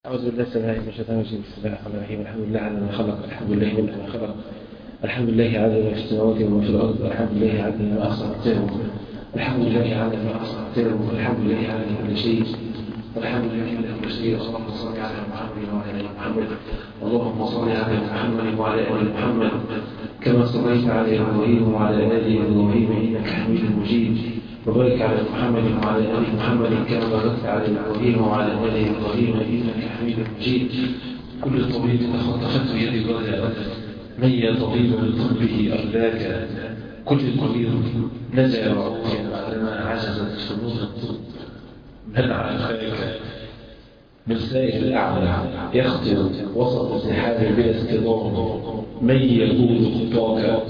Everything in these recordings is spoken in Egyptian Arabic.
أعوذ بالله السميع من الشيطان الرجيم بسم الله الرحمن الرحيم الحمد لله على ما خلق الحمد لله من ما خلق الحمد لله على ما في السماوات وما في الأرض الحمد لله على ما أحصى كتابه الحمد لله على ما أحصى كتابه الحمد لله على كل شيء الحمد لله على كل شيء اللهم صل على محمد وعلى آل محمد اللهم صل على محمد وعلى آل محمد كما صليت على إبراهيم وعلى آل إبراهيم إنك حميد مجيد وبارك على محمد وعلى آل محمد كما باركت على إبراهيم وعلى آل إبراهيم إنك حميد مجيد كل طبيب تخطفته يدي الرجاء من يا طبيب بطبه أرلاك كل طبيب نزع رعوفا بعدما عجزت فنون الطب من عافاك من سائر الأعلى يخطر وسط السحاب بلا اصطدام من يقول خطاك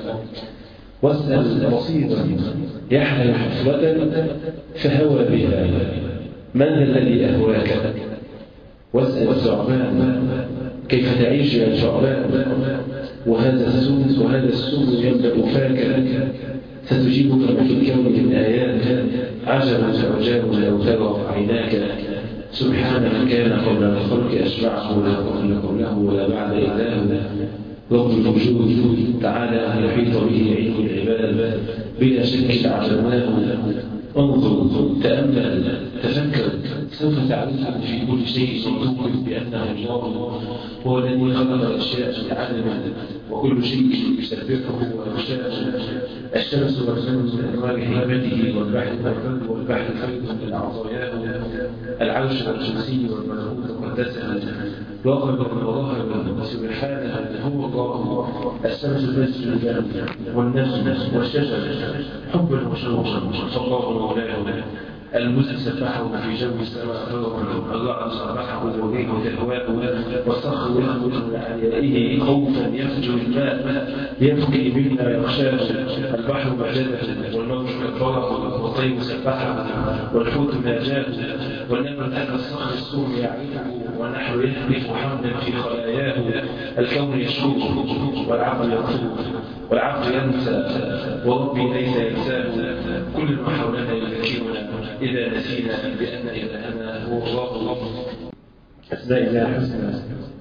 واسأل بسيطا يحمل حفرة فهوى بها من الذي أهواك واسأل ثعبان كيف تعيش يا ثعبان وهذا السم وهذا السم يملأ فاك ستجيبك ما في الكون من آيات عجبا عجاب لو ترى عيناك سبحان من كان قبل الخلق أشبعه لا قبل قبله ولا بعد إله رب الوجود تعالى أن يحيط به علم العباد بلا شك عجبناه انظر تأمل تفكر سوف تعرف في كل شيء وتوقف بأنه الله هو الذي خلق الأشياء عالما وكل شيء يسبحه ويخشاه الشمس والشمس من أنوار حكمته والبحر والفرد والبحر خير من أعطاياه العرش والكرسي والملكوت مقدسا وقد وظهر سبحانه هو الله الشمس تسجد والنفس والشجر حبا وشوقا فالله مولاه المزن سبحه في جو السماء فوقا الرعد سبحه والريح تهواه والصخر يخرج من عليائه خوفا يفجر الماء يبكي مما يخشاه البحر مهجده والموج كالفرق والطير سبحه والحوت ناجاه والنمل أتى الصخر السوم يعرفه والنحل يهلك حمدا في خلاياه الكون يشكوه والعقل يطلب والعبد ينسى وربي ليس ينساه كل ما حولنا يذكرنا إذا نسينا بأن إلهنا هو الله أسماء الله الحسنى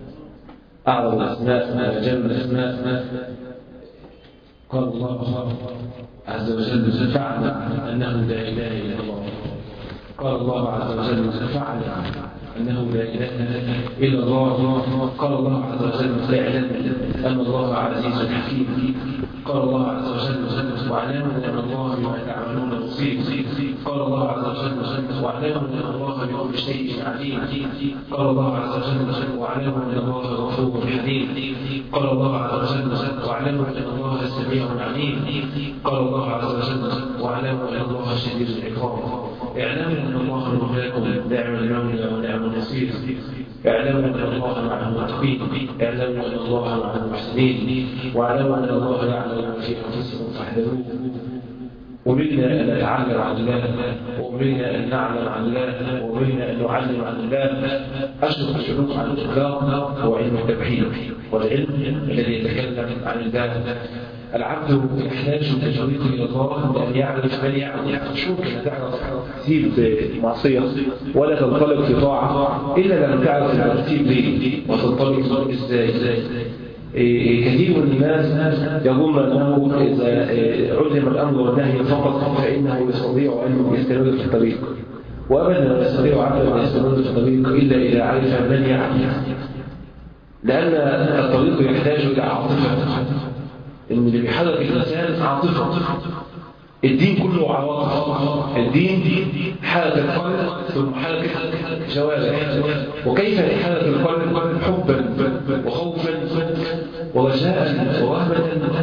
أعظم الأسماء وأجل الأسماء قال الله عز وجل فاعلم أنه لا إله إلا الله قال الله عز وجل فاعلم أنه لا إله إلا الله قال الله عز وجل فاعلم أن الله عزيز حكيم قال الله عز وجل واعلموا أن الله بما تعملون بصير قال الله عز وجل واعلموا أن الله بكل شيء عليم قال الله عز وجل واعلموا أن الله غفور حليم قال الله عز وجل واعلموا أن الله سميع عليم قال الله عز وجل واعلموا أن الله شديد العقاب اعلموا أن الله مولاكم نعم المولى ونعم النصير اعلموا أن الله مع المتقين اعلموا أن الله مع المحسنين واعلموا أن الله يعلم ما في أنفسكم فاحذروه أمرنا أن نتعلم عن الله وأمرنا أن نعلم عن الله وأمرنا أن نعلم عن الله أشرف العلوم عن الإطلاق هو علم التوحيد والعلم الذي يتكلم عن الله العبد يحتاج في الطريق الى الله بان يعرف من يعرف شو كما تعرف تسيب معصيه ولا تنطلق في طاعه الا لما تعرف الترتيب ليه وتنطلق ازاي كثير من الناس يظن انه اذا علم الامر والنهي فقط فانه يستطيع ان يستمر في الطريق وابدا لا يستطيع عبد ان يستمر في الطريق الا اذا عرف من يعرف لان الطريق يحتاج الى عاطفه ان اللي بيحرك الانسان عاطفه الدين كله عواطف الدين حركة القلب ثم حركة جوارح وكيف يحرك القلب حبا وخوفا ورجاء ورهبة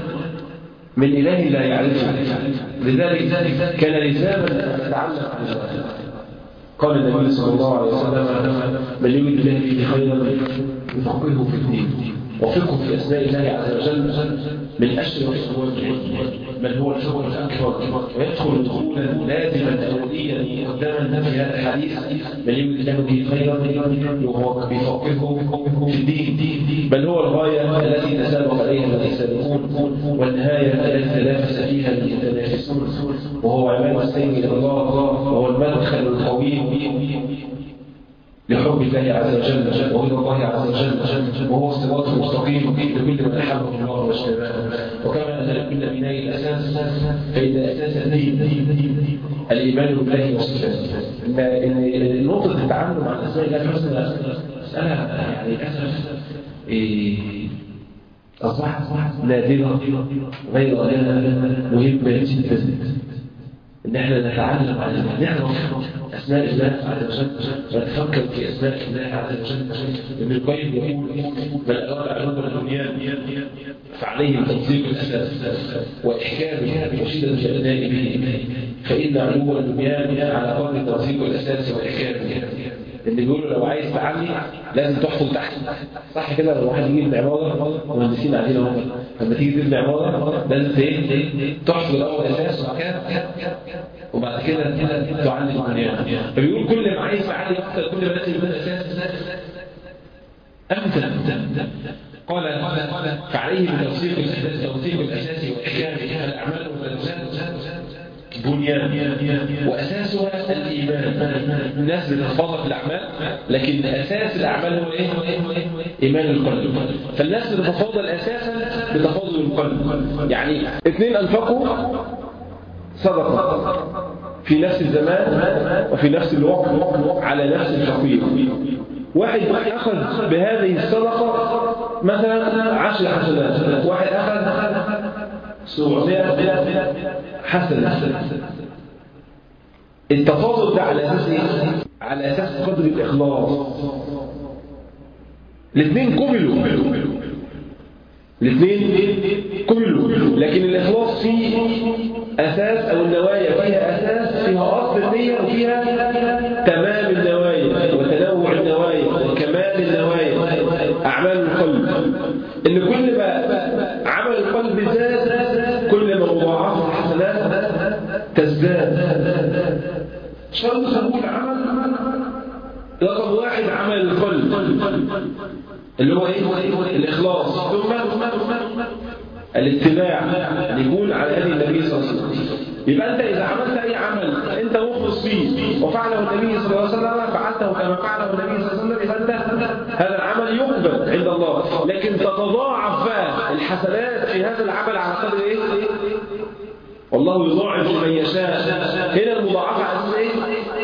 من إله لا يعرفه لذلك كان لزاما أن نتعلم عن الله قال النبي صلى الله عليه وسلم من يريد الله به خيرا يفقهه في الدين وفقه في أسماء الله عز وجل من أشرف أبواب العلم بل هو الحكم الأكبر ويدخل دخولا لازما أوليا مقدما في هذا الحديث من يريد الله به خيرا وهو بيفقهه في الدين بل هو الغاية التي تسابق عليها المتسابقون والنهاية التي تنافس فيها المتنافسون وهو عماد السير إلى الله وهو المدخل القوي لحب الله عز وجل ورضا الله عز وجل وهو الصراط المستقيم لكل من احبه الله واجتباه وكما ان لكل بناء الاساس فان اساس الدين الايمان بالله وصفاته ان نقطه التعامل مع الاسماء الله الحسنى مساله يعني للاسف اصبحت نادره غير مهمه جدا ان احنا نتعلم عن الله نعرف اسماء الله عز وجل ونتفكر في اسماء الله عز وجل ابن القيم يقول من اراد علوم الدنيا فعليه بتنظيم الاساس واحكامه وشده الابناء به فان علو الدنيا على قدر تنظيم الاساس واحكامه اللي بيقولوا لو عايز تعلي لازم تحفظ تحت صح كده لو واحد يجي المعمارة مهندسين قاعدين اهو لما تيجي تبني عمارة لازم تحفظ الاول اساس وبعد كده وبعد كده تعلم البنيان فبيقول كل ما عايز تعلي اكتر كل ما لازم يكون اساس امتى قال فعليه بتوثيق الاساس توثيق الاساس واحكامه الاعمال والملزات بنيان وأساسها الإيمان الناس بتتفاضل في الأعمال لكن أساس الأعمال هو إيه؟ إيمان القلب فالناس بتتفاضل أساسا بتفاضل القلب يعني اثنين أنفقوا صدقة في نفس الزمان وفي نفس الوقت على نفس الفقير واحد أخذ بهذه الصدقة مثلا عشر حسنات واحد أخذ سبعمائة حسنة التفاضل ده على أساس إيه؟ على أساس قدر الإخلاص الاثنين كملوا الاثنين كملوا لكن الإخلاص فيه أساس أو النوايا فيها أساس فيها أصل النية وفيها تمام النوايا وتنوع النوايا وكمال النوايا أعمال القلب إن كل ما عمل القلب زاد كل ما مضاعفة الحسنات تزداد شرط قبول العمل رقم واحد عمل القلب اللي هو ايه الاخلاص ثم الاتباع يكون على هدي النبي صلى الله عليه وسلم يبقى انت اذا عملت اي عمل انت مخلص فيه وفعله النبي صلى الله عليه وسلم فعلته كما فعله النبي صلى الله عليه وسلم يبقى انت هذا العمل يقبل عند الله لكن تتضاعف بقى الحسنات في هذا العمل على قدر ايه والله يضاعف لمن يشاء هنا المضاعفه على اساس ايه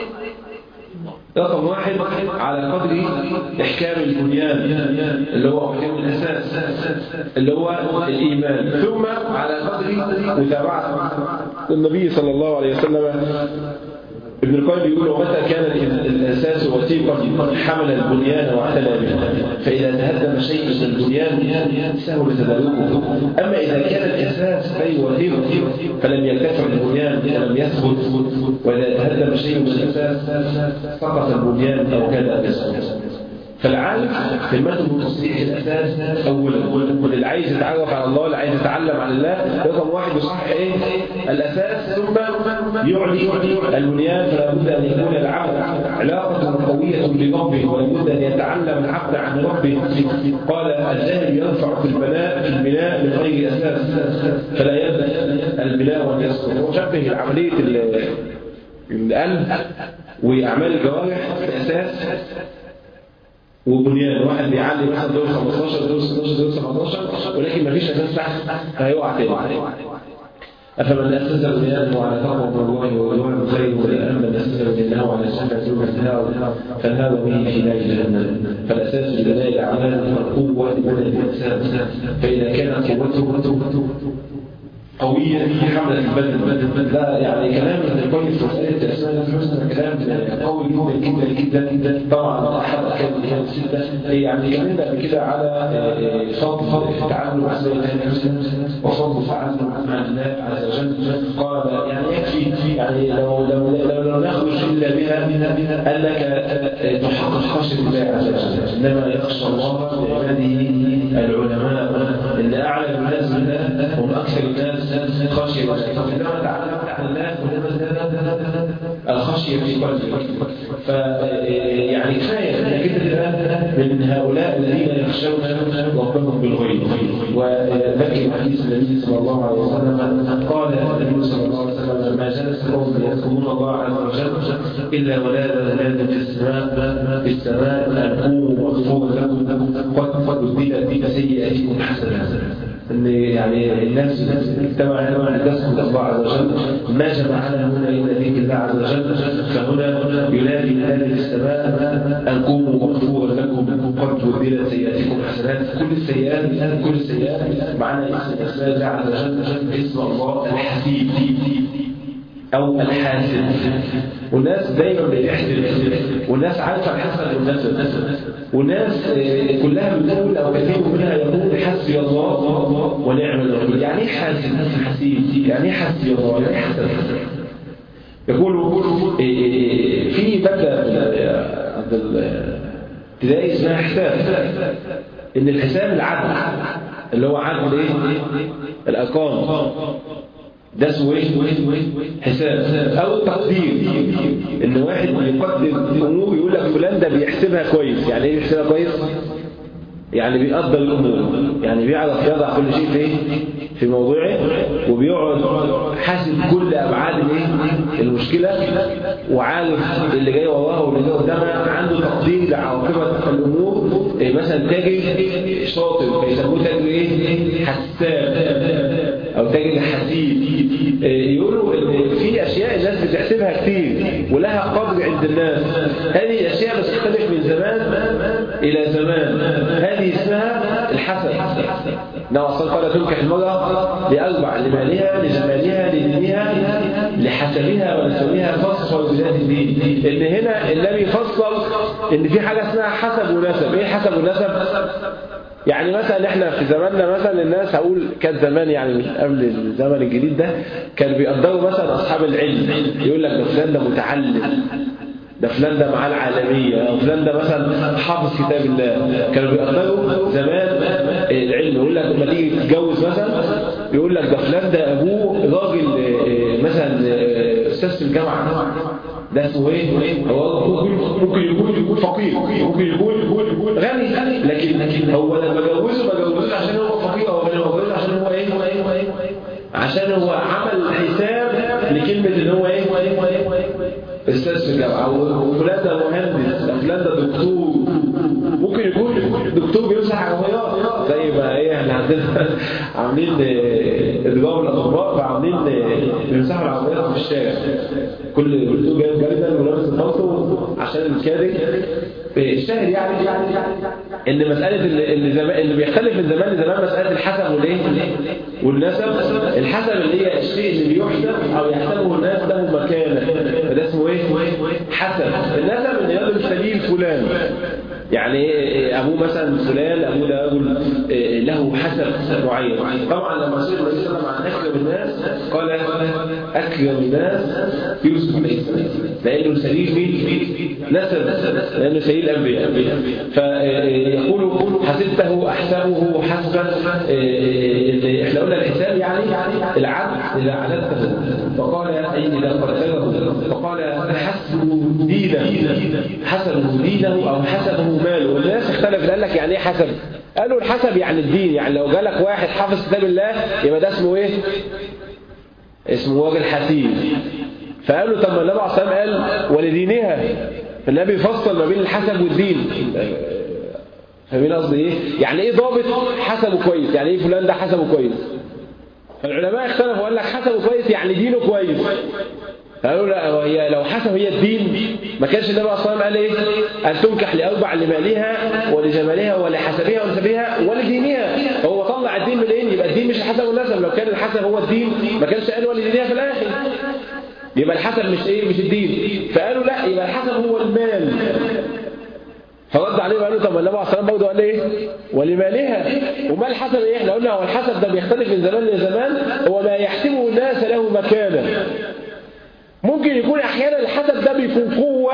رقم واحد على قدر إحكام البنيان اللي هو إحكام الأساس اللي هو الإيمان ثم على قدر متابعة النبي صلى الله عليه وسلم ابن القيم يقول ومتى كان الأساس وثيقا حمل البنيان واعتنى به فإذا تهدم شيء من البنيان سهل تدركه أما إذا كان الأساس غير وثيق فلم يرتفع البنيان فلم يثبت وإذا تهدم شيء من الأساس سقط البنيان أو كاد يسقط فالعالم همته تصحيح الاساس اولا واللي عايز يتعرف على الله اللي عايز يتعلم عن الله رقم واحد يصحح ايه الاساس ثم يعلي البنيان فلا بد ان يكون العبد علاقه قويه بربه ولا بد ان يتعلم العبد عن ربه قال الجاهل يرفع في البناء في البناء من غير اساس فلا يبدا البناء وان يسقط وشبه عمليه القلب واعمال الجوارح باساس وبنيان واحد بيعلي مثلا دور 15 دور 16 دور 17 ولكن مفيش اساس تحت فهيقع تاني أفمن أسس بنيانه على تقوى من الله ورضوان خير ولا أمن أسس بنيانه على سنة وانتهاء فهذا به في نار جهنم فالأساس لبناء الأعمال هو القوة لبناء الإنسان فإذا كانت قوته قوية في حملة البدن لا يعني كلام ابن القيم في مسألة الأسماء الحسنى كلام قوي جدا جدا جدا جدا طبعا أحد أكاد هي الستة يعني كلمنا قبل كده على فضل تعلم أسماء الله الحسنى وفضل تعلم عن الله عز وجل قال يعني يكفي يعني لو لو لو, لو نخرج إلا بها أنك تحقق خشية الله عز وجل إنما يخشى الله بعباده العلماء إن أعلم الناس بالله هم أكثر الناس خشية فعندما تعلمت عن الله الخشية في قلبك ف يعني كفاية انك انت من هؤلاء الذين يخشون ربهم بالغيب وذكر حديث النبي صلى الله عليه وسلم قال النبي صلى الله عليه وسلم ما جلس قوم يذكرون الله عز وجل الا ونادى ناد في السماء في السماء أن قوموا مغفورا لكم قد قد بدلت سيئاتكم حسنات ان يعني الناس اجتمع هنا تذكر الله عز وجل ما جمعنا هنا الا ذكر الله عز وجل فهنا ينادي منادي في السماء ان قوموا مغفورا لكم قد بدلت سيئاتكم حسنات كل السيئات كل السيئات معنى اسم اسماء الله عز وجل اسم الله الحسيب او الحاسب والناس دايما بتحسب والناس عارفه الحسن والنسب والناس كلها بتقول او كثير منها يقول حسبي الله ونعم الوكيل يعني ايه حاسب حسيب يعني ايه حسبي الله يعني ايه حسب يقول في ماده عند الابتدائي اسمها حساب ان الحساب العدل اللي هو عدل ايه الارقام ده اسمه ايه حساب او تقدير ان واحد يقدر امور يقول لك فلان ده بيحسبها كويس يعني ايه بيحسبها كويس يعني بيقدر الامور يعني بيعرف يضع كل شيء في في موضوعه وبيقعد حاسب كل ابعاد الايه المشكله وعارف اللي جاي وراه واللي جاي قدامها عنده تقدير لعواقب الامور إيه مثلا تاجر شاطر فيسموه تاجر ايه حساب او تاجر حسيب إيه يقولوا ان في اشياء الناس بتحسبها كتير ولها قدر عند الناس هذه الاشياء بس تختلف من زمان الى زمان هذه اسمها الحسب نوع أصلا قال تنكح المرأة لأربع لمالها لجمالها لدينها لحسبها ونسبها فصل بذات الدين إن هنا النبي فصل إن في حاجة اسمها حسب ونسب إيه حسب ونسب؟ يعني مثلا احنا في زماننا مثلا الناس هقول كان زمان يعني مش قبل الزمن الجديد ده كانوا بيقدروا مثلا اصحاب العلم يقول لك ده فلان ده متعلم ده فلان ده معاه العالمية أو فلان ده مثلا حافظ كتاب الله كانوا بيقدروا زمان العلم يقول لك لما تيجي تتجوز مثلا يقول لك ده فلان ده أبوه راجل مثلا أستاذ في الجامعة ده اسمه ايه؟ هو ممكن يكون يكون فقير ممكن يكون يكون غني لكن هو لما جوزه ما جوزوش عشان هو فقير او ما جوزوش عشان هو ايه؟ عشان هو عمل حساب لكلمة ان هو ايه؟ استاذ في الجامعه او فلان ده مهندس ده فلان ده دكتور ممكن يكون دكتور بيمسح عربيات زي ما ايه احنا عندنا عاملين ادغام الاطباء فعاملين بيمسحوا العربيات في الشارع كل دكتور جايب جردل ولابس البلطو عشان الكادر الشاهد يعني ان مساله اللي زمان اللي بيختلف من زمان لزمان مساله الحسب والايه والنسب الحسب اللي هي الشيء اللي بيحسب او يحسبه الناس له مكانه فده اسمه ايه حسب النسب ان يرجل سليم فلان يعني ابوه مثلا فلان ابوه ده رجل له حسب معين طبعا لما سئل النبي صلى الله عليه وسلم عن اكرم الناس قال اكرم الناس يوسف عليه السلام لانه سليم مين نسب لانه سليم الانبياء فيقول حسبته احسبه حسبا احنا قلنا الحساب يعني العدل اذا عددته فقال اي اذا قدره فقال حسبه دينه حسبه دينه او حسبه ماله والناس اختلفت قال لك يعني ايه حسب قالوا الحسب يعني الدين يعني لو جالك واحد حافظ كتاب الله يبقى ده اسمه ايه اسمه راجل حسيب فقالوا طب ما النبي عليه الصلاه والسلام قال ولدينها النبي فصل ما بين الحسب والدين فاهمين قصدي ايه يعني ايه ضابط حسبه كويس يعني ايه فلان ده حسبه كويس فالعلماء اختلفوا وقال لك حسبه كويس يعني دينه كويس قالوا لا هي لو حسب هي الدين ما كانش النبي صلى الله عليه وسلم قال ايه ان تنكح لاربع لمالها ولجمالها ولحسبها ونسبها ولدينها هو طلع الدين منين يبقى الدين مش الحسب والنسب لو كان الحسب هو الدين ما كانش قال ولدينها في الاخر يبقى الحسب مش ايه مش الدين فقالوا لا يبقى الحسب هو المال فرد عليه وقال له طب النبي عليه الصلاه برضه قال ايه ولمالها وما الحسب ايه احنا قلنا هو الحسب ده بيختلف من زمان لزمان هو ما يحسبه الناس له مكانه ممكن يكون احيانا الحسب ده بيكون قوة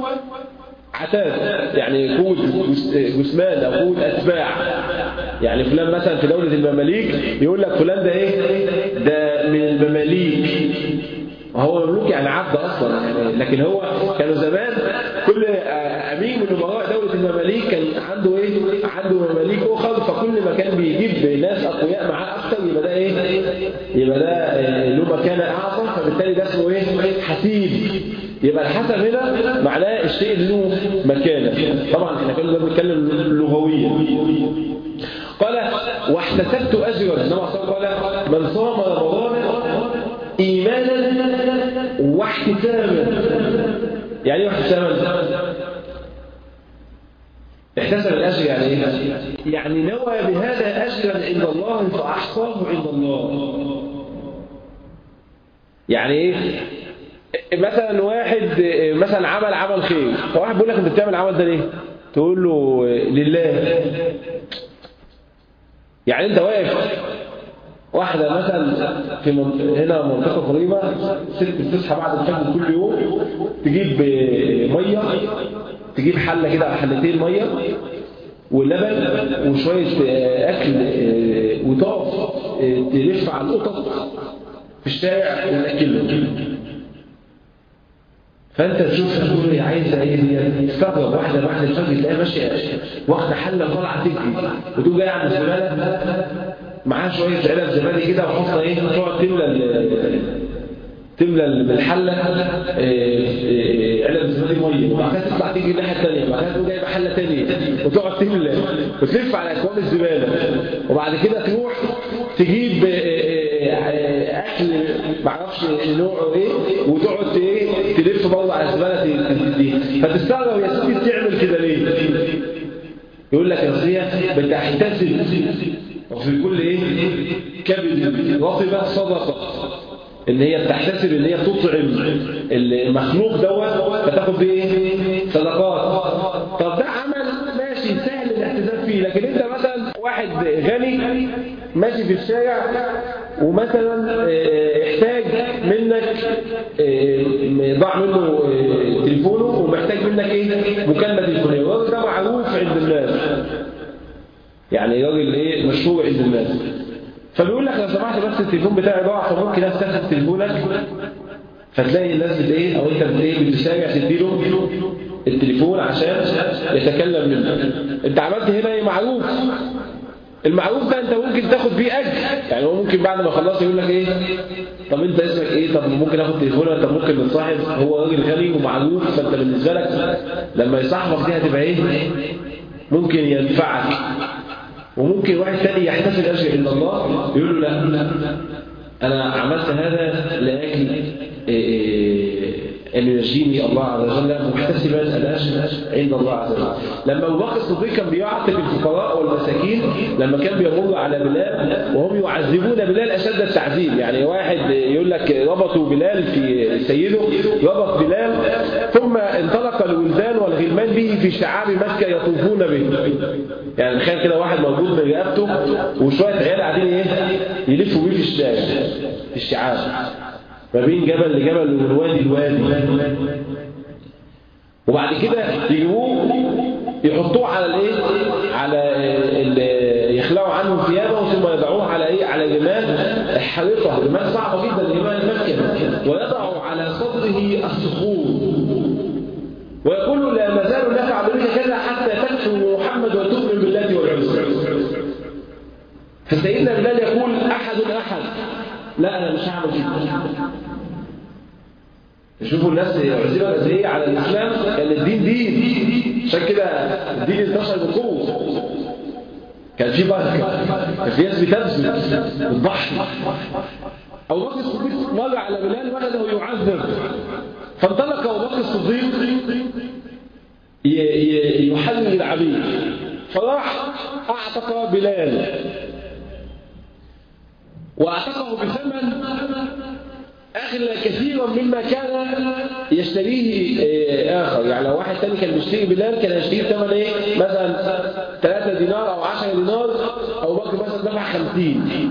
عتاد يعني قوة جسمان او قوة اتباع يعني فلان مثلا في دولة المماليك يقول لك فلان ده ايه ده من المماليك هو مملوك يعني عبد اصلا يعني لكن هو كانوا زمان كل امين من امراء دوله المماليك كان عنده ايه عنده مماليك اخر فكل ما كان بيجيب ناس اقوياء معاه اكتر يبقى ده ايه يبقى ده له مكانه اعظم فبالتالي ده اسمه ايه حسيب يبقى الحسب هنا معناه الشيء اللي له مكانة طبعا احنا كنا بنتكلم لغويا قال واحتسبت أجرا إنما قال من صام رمضان إيمانا واحتسابا يعني ايه واحتسابا احتسب الأجر يعني ايه؟ يعني نوى بهذا أجرا عند الله فأحصاه عند الله يعني ايه مثلا واحد مثلا عمل عمل خير فواحد بيقول لك انت بتعمل العمل ده ليه تقول له لله يعني انت واقف واحدة مثلا في من... هنا منطقة قريبة ست بتصحى بعد الفجر كل يوم تجيب مية تجيب حلة كده حلتين مية ولبن وشوية أكل وتقف تلف على القطط في الشارع ونأكلهم فانت تشوف تقول لي عايزه ايه دي تستغرب واحده بعد الفجر تلاقيها ماشيه واخده حله وطالعه تجري وتقوم جايه عند الزباله معاها شويه علب زبادي كده وحاطه ايه تقعد تملى تملى الحله علب زبادي ميه وبعد كده تطلع تيجي الناحيه الثانيه وبعد كده تقوم جايبه حله ثانيه وتقعد تملى وتلف على اكواب الزباله وبعد كده تروح تجيب اكل معرفش نوعه ايه وتقعد ايه تلف برضه على الزباله تديها فتستغرب يا سيدي بتعمل كده ليه؟ يقول لك يا صيا بتحتسب وفي كل ايه كبد رطبه صدقه ان هي بتحتسب ان هي تطعم المخلوق دوت فتاخد بيه ايه صدقات طب ده عمل ماشي سهل الاحتساب فيه لكن انت مثلا واحد غني ماشي في الشارع ومثلا احتاج منك ضاع منه تليفونه ومحتاج منك ايه مكالمه تليفونيه الراجل ده معروف عند الناس يعني راجل ايه مشهور عند الناس فبيقول لك لو سمحت بس التليفون بتاعي ضاع فممكن استخدم تليفونك فتلاقي الناس بت ايه او انت بت ايه بتسارع تديله التليفون عشان يتكلم منك انت عملت هنا ايه معروف المعروف ده انت ممكن تاخد بيه اجر يعني هو ممكن بعد ما خلص يقول لك ايه طب انت اسمك ايه طب ممكن اخد تليفونك طب ممكن نتصاحب هو راجل غني ومعروف فانت بالنسبه لك لما يصاحبك دي هتبقى ايه ممكن ينفعك وممكن واحد ثاني يحتسب اجر عند الله يقول له لا انا عملت هذا لاجل أن ينجيني الله عز وجل محتسبا الأجر عند الله عز وجل لما أبو بكر الصديق كان بيعتق الفقراء والمساكين لما كان بيمر على بلال وهم يعذبون بلال أشد التعذيب يعني واحد يقول لك ربطوا بلال في سيده ربط بلال ثم انطلق الولدان والغلمان به في شعاب مكة يطوفون به يعني تخيل كده واحد موجود من رقبته وشوية عيال قاعدين ايه يلفوا بيه في الشارع في الشعاب ما بين جبل لجبل ومن وادي لوادي وبعد كده يجيبوه يحطوه على الايه على يخلعوا عنه ثيابه ثم يضعوه على ايه على جمال حريقه جمال صعبه جدا جمال مكه ويضع على صدره الصخور ويقول لا مازال نفع بك كذا حتى تكفر محمد وتؤمن بالله والعزى فسيدنا بلال يقول احد احد لا انا مش هعمل كده شوفوا الناس عزيزة قد ايه على الاسلام كان الدين دين عشان كده الدين انتشر بقوه كان في بركه كان في ناس بتبذل بتضحي ابو بكر الصديق مر على بلال وجده يعذب فانطلق ابو بكر الصديق يحلل العبيد فراح اعتق بلال واعتقه بثمن أغلى كثيرا مما كان يشتريه آخر يعني لو واحد تاني كان بيشتري بلال كان يشتريه بثمن إيه مثلا 3 دينار أو 10 دينار أو بكر مثلا دفع 50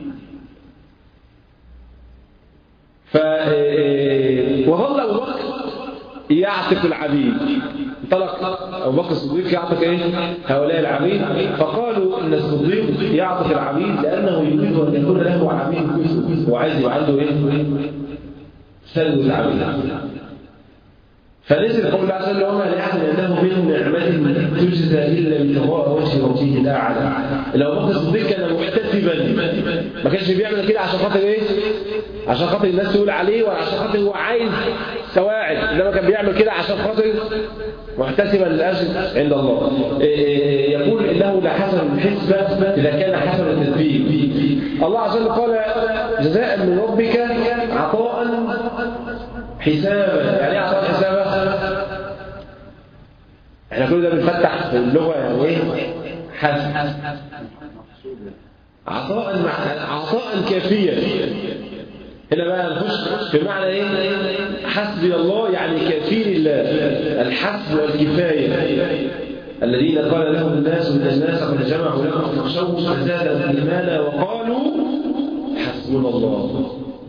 ف وظل أبو بكر يعتق العبيد انطلق أبو بكر الصديق يعتق إيه؟ هؤلاء العبيد فقالوا أن الصديق يعتق العبيد لأنه يريد أن يكون له عبيد كثر وعايز يبقى عنده إيه؟ سلو العبيد فنزل قول الله عز وجل وما لأحد أنه من نعمة تجزى إلا بتقاء وجه ربه الأعلى لو بكر الصديق كان محتسبا ما كانش بيعمل كده عشان خاطر إيه؟ عشان خاطر الناس تقول عليه وعشان خاطر هو عايز سواعد إنما كان بيعمل كده عشان خاطر محتسبا للأجر عند الله يقول إنه لا حسن الحسبة إذا كان حسن التدبير الله عز وجل قال جزاء من ربك عطاء حسابا يعني ايه عطاء حسابا احنا كل ده بنفتح في اللغة يعني ايه حسب عطاء عطاء كافيا هنا بقى نخش في معنى ايه حسبي الله يعني كافير الله الحسب والكفاية الذين قال لهم الناس من الناس قد جمعوا لكم فاخشوهم فزادهم ايمانا وقالوا حسبنا الله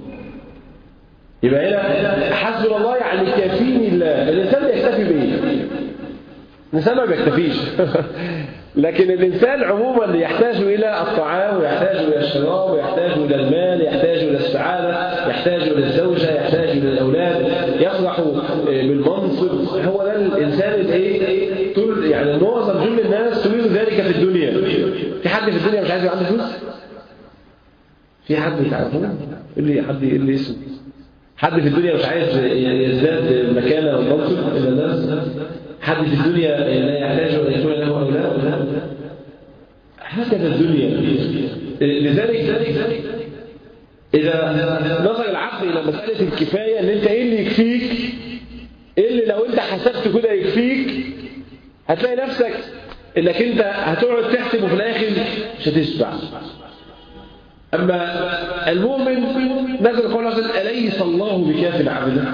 يبقى هنا حسبنا الله يعني كافيني الله الانسان بيكتفي بايه الانسان ما بيكتفيش لكن الانسان عموما يحتاج الى الطعام ويحتاج الى الشراب ويحتاج الى المال يحتاج الى السعاده يحتاج الى الزوجه يحتاج الى الاولاد يفرح بالمنصب هو ده الانسان الايه طول يعني معظم جل الناس تريد ذلك في الدنيا في حد في الدنيا مش عايز يبقى عنده فلوس في حد تعرفوه اللي حد اللي اسمه حد في الدنيا مش عايز يزداد مكانه ومنصب الى الناس حد في الدنيا لا يحتاج ان يكون له اولاد هكذا الدنيا لذلك اذا نظر العقل الى مساله الكفايه ان انت ايه اللي يكفيك ايه اللي لو انت حسبت كده يكفيك هتلاقي نفسك انك انت هتقعد تحسب وفي الاخر مش هتشبع أما المؤمن نزل قول الله أليس الله بكاف عبده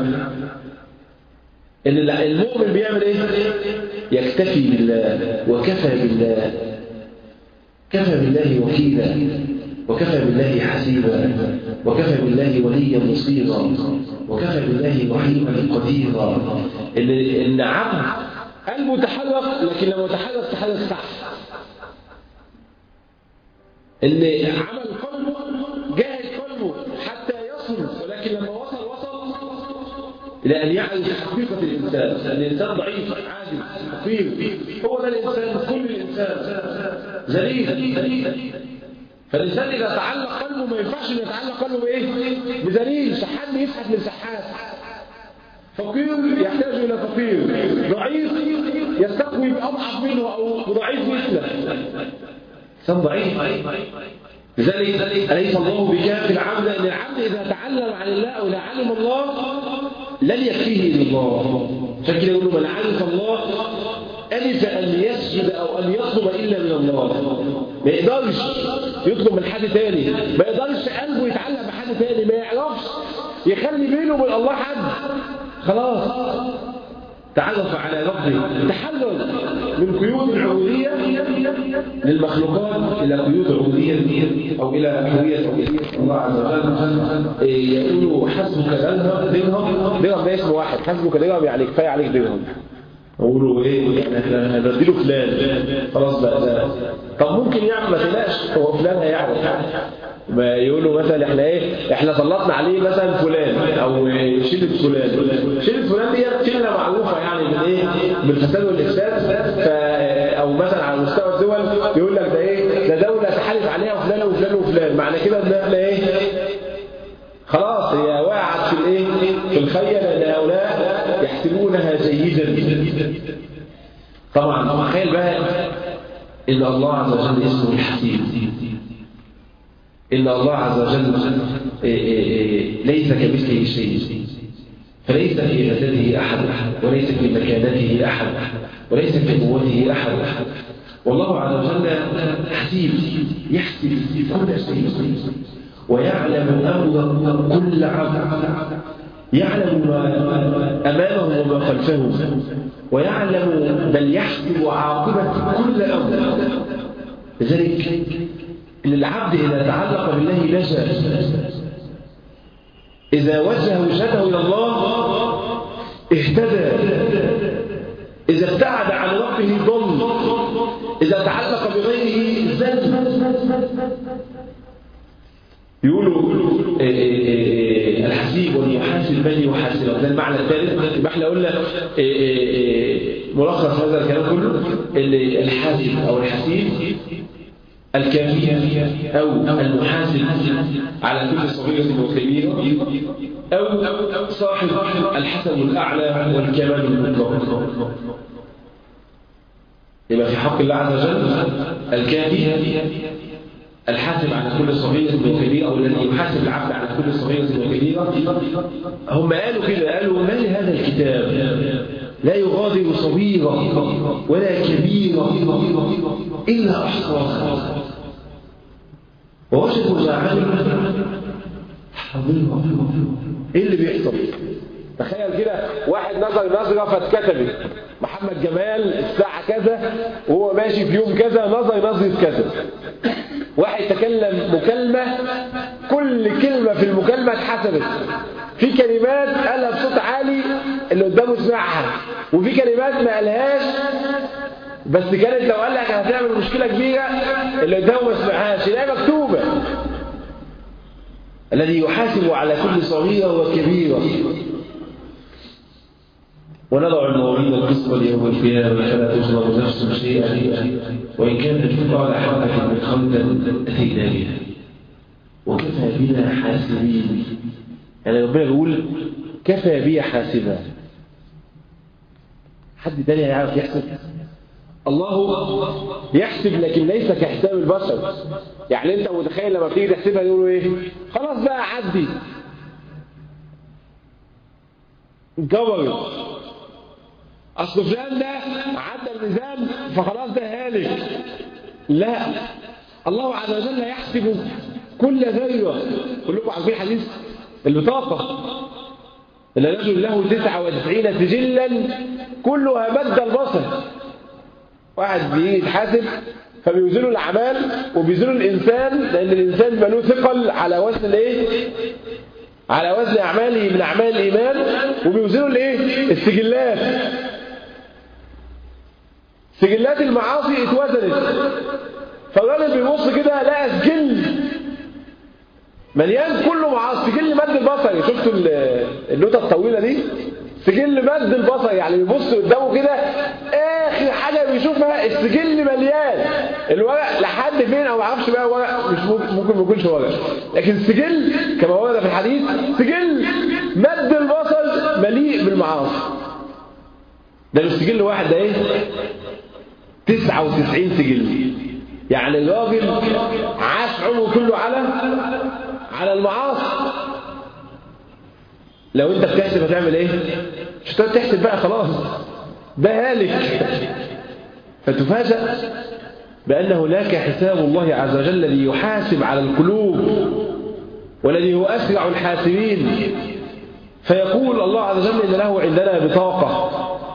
إن المؤمن بيعمل إيه يكتفي بالله وكفى بالله كفى بالله وكيلا وكفى بالله حسيبا وكفى بالله وليا مصيرا وكفى بالله رحيما قديرا إن إن عبد قلبه تحرك لكن لما تحرك تحرك صح ان عمل قلبه جاهد قلبه حتى يصل ولكن لما وصل وصل الى ان يعرف حقيقه الانسان الانسان ضعيف عاجز فقير هو ده الانسان كل الانسان ذليل فالانسان اذا تعلق قلبه ما ينفعش انه يتعلق قلبه بايه؟ بذليل شحات يفحت من شحات فقير يحتاج الى فقير ضعيف يستقوي باضعف منه او ضعيف مثله انسان ضعيف لذلك أليس الله بكاف العبد أن العبد إذا تعلم عن الله أو إذا علم الله لن يكفيه إلا الله عشان كده يقول من عرف الله ألف أن يسجد أو أن يطلب إلا من الله ما يقدرش يطلب من حد تاني ما يقدرش قلبه يتعلق بحد تاني ما يعرفش يخلي بينه وبين الله حد خلاص تعرف على ربه تحرر من قيود العبودية للمخلوقات إلى قيود العبودية أو إلى هوية الله عز وجل يقول حسبك درهم درهم درهم ده اسم واحد حسبك درهم يعني كفاية عليك درهم يقولوا ايه يعني احنا هنديله فلان خلاص بقى ده طب ممكن يعمل ما تقلقش هو فلان هيعرف ما يقولوا مثلا احنا ايه احنا سلطنا عليه مثلا فلان او شله فلان شله فلان دي شله معروفه يعني من ايه بالفساد والافساد او مثلا على مستوى الدول يقول لك ده ايه ده دوله تحالف عليها فلان وفلان وفلان معنى كده ان احنا ايه خلاص هي وقعت في الايه في الخيل ان هؤلاء يحسبونها جيدا طبعا تخيل بقى ان الله عز وجل اسمه الحكيم إن الله عز وجل ليس كمثله شيء فليس في جسده أحد وليس في مكانته أحد وليس في قوته أحد والله عز وجل حسيب يحسب كل شيء ويعلم أمر كل عبد يعلم ما أمامه وما خلفه ويعلم بل يحسب عاقبة كل أمر لذلك إن العبد إذا تعلق بالله نجا إذا وجه وجهته إلى الله اهتدى إذا ابتعد عن ربه ضل إذا تعلق بغيره زل يقولوا الحسيب والمحاسب من يحاسبه ده المعنى الثالث يبقى احنا قلنا إيه إيه إيه ملخص هذا الكلام كله اللي الحاسب او الحسيب الكافي او المحاسب على كل صغيره وكبيره او صاحب الحسب الاعلى والكمال المطلق يبقى في حق الله عز وجل الكافي الحاسب على كل صغيرة وكبيرة أو الذي يحاسب العبد على كل صغيرة وكبيرة هم قالوا كده قالوا ما لهذا الكتاب لا يغادر صغيرة ولا كبيرة إلا أحصاها ووجدوا ما عملوا حاضرها إيه اللي بيحصل؟ تخيل كده واحد نظر نظرة فاتكتبت محمد جمال الساعة كذا وهو ماشي في يوم كذا نظر نظرة كذا واحد تكلم مكالمة كل كلمة في المكالمة اتحسبت في كلمات قالها بصوت عالي اللي قدامه سمعها وفي كلمات ما قالهاش بس كانت لو قال لك هتعمل مشكلة كبيرة اللي قدامه ما سمعهاش لا مكتوبة الذي يحاسب على كل صغيرة وكبيرة ونضع المواريد القسط ليوم القيامة فلا تظلم نفس شيئا وإن كانت مثقال حبة من خردل أتينا بها وكفى بنا حاسبين يعني ربنا بيقول كفى بي حاسبا حد تاني هيعرف يحسب الله يحسب لكن ليس كحساب البشر يعني انت متخيل لما بتيجي تحسبها يقولوا ايه خلاص بقى عدي جبر اصل فلان ده عدى الميزان فخلاص ده هالك لا الله عز وجل يحسب كل ذره كلكم عارفين حديث البطاقه ان الرجل له 99 سجلا كلها مد البصر واحد بيجي يتحاسب فبيوزنوا الاعمال وبيوزنوا الانسان لان الانسان بقى له ثقل على وزن الايه على وزن اعماله من اعمال الايمان وبيوزنوا الايه السجلات سجلات المعاصي اتوزنت فالراجل بيبص كده لقى سجل مليان كله معاصي سجل مد البصري شفتوا النوتة الطويلة دي سجل مد البصر يعني بيبص قدامه كده اخر حاجة بيشوفها السجل مليان الورق لحد فين او معرفش بقى ورق مش ممكن ما يكونش ورق لكن السجل كما ورد في الحديث سجل مد البصر مليء بالمعاصي ده مش سجل واحد ده ايه 99 سجل يعني الراجل عاش عمره كله على على المعاصي لو انت بتحسب هتعمل ايه مش هتقعد تحسب بقى خلاص ده هالك فتفاجأ بأن هناك حساب الله عز وجل الذي يحاسب على القلوب والذي هو أسرع الحاسبين فيقول الله عز وجل إن له عندنا بطاقة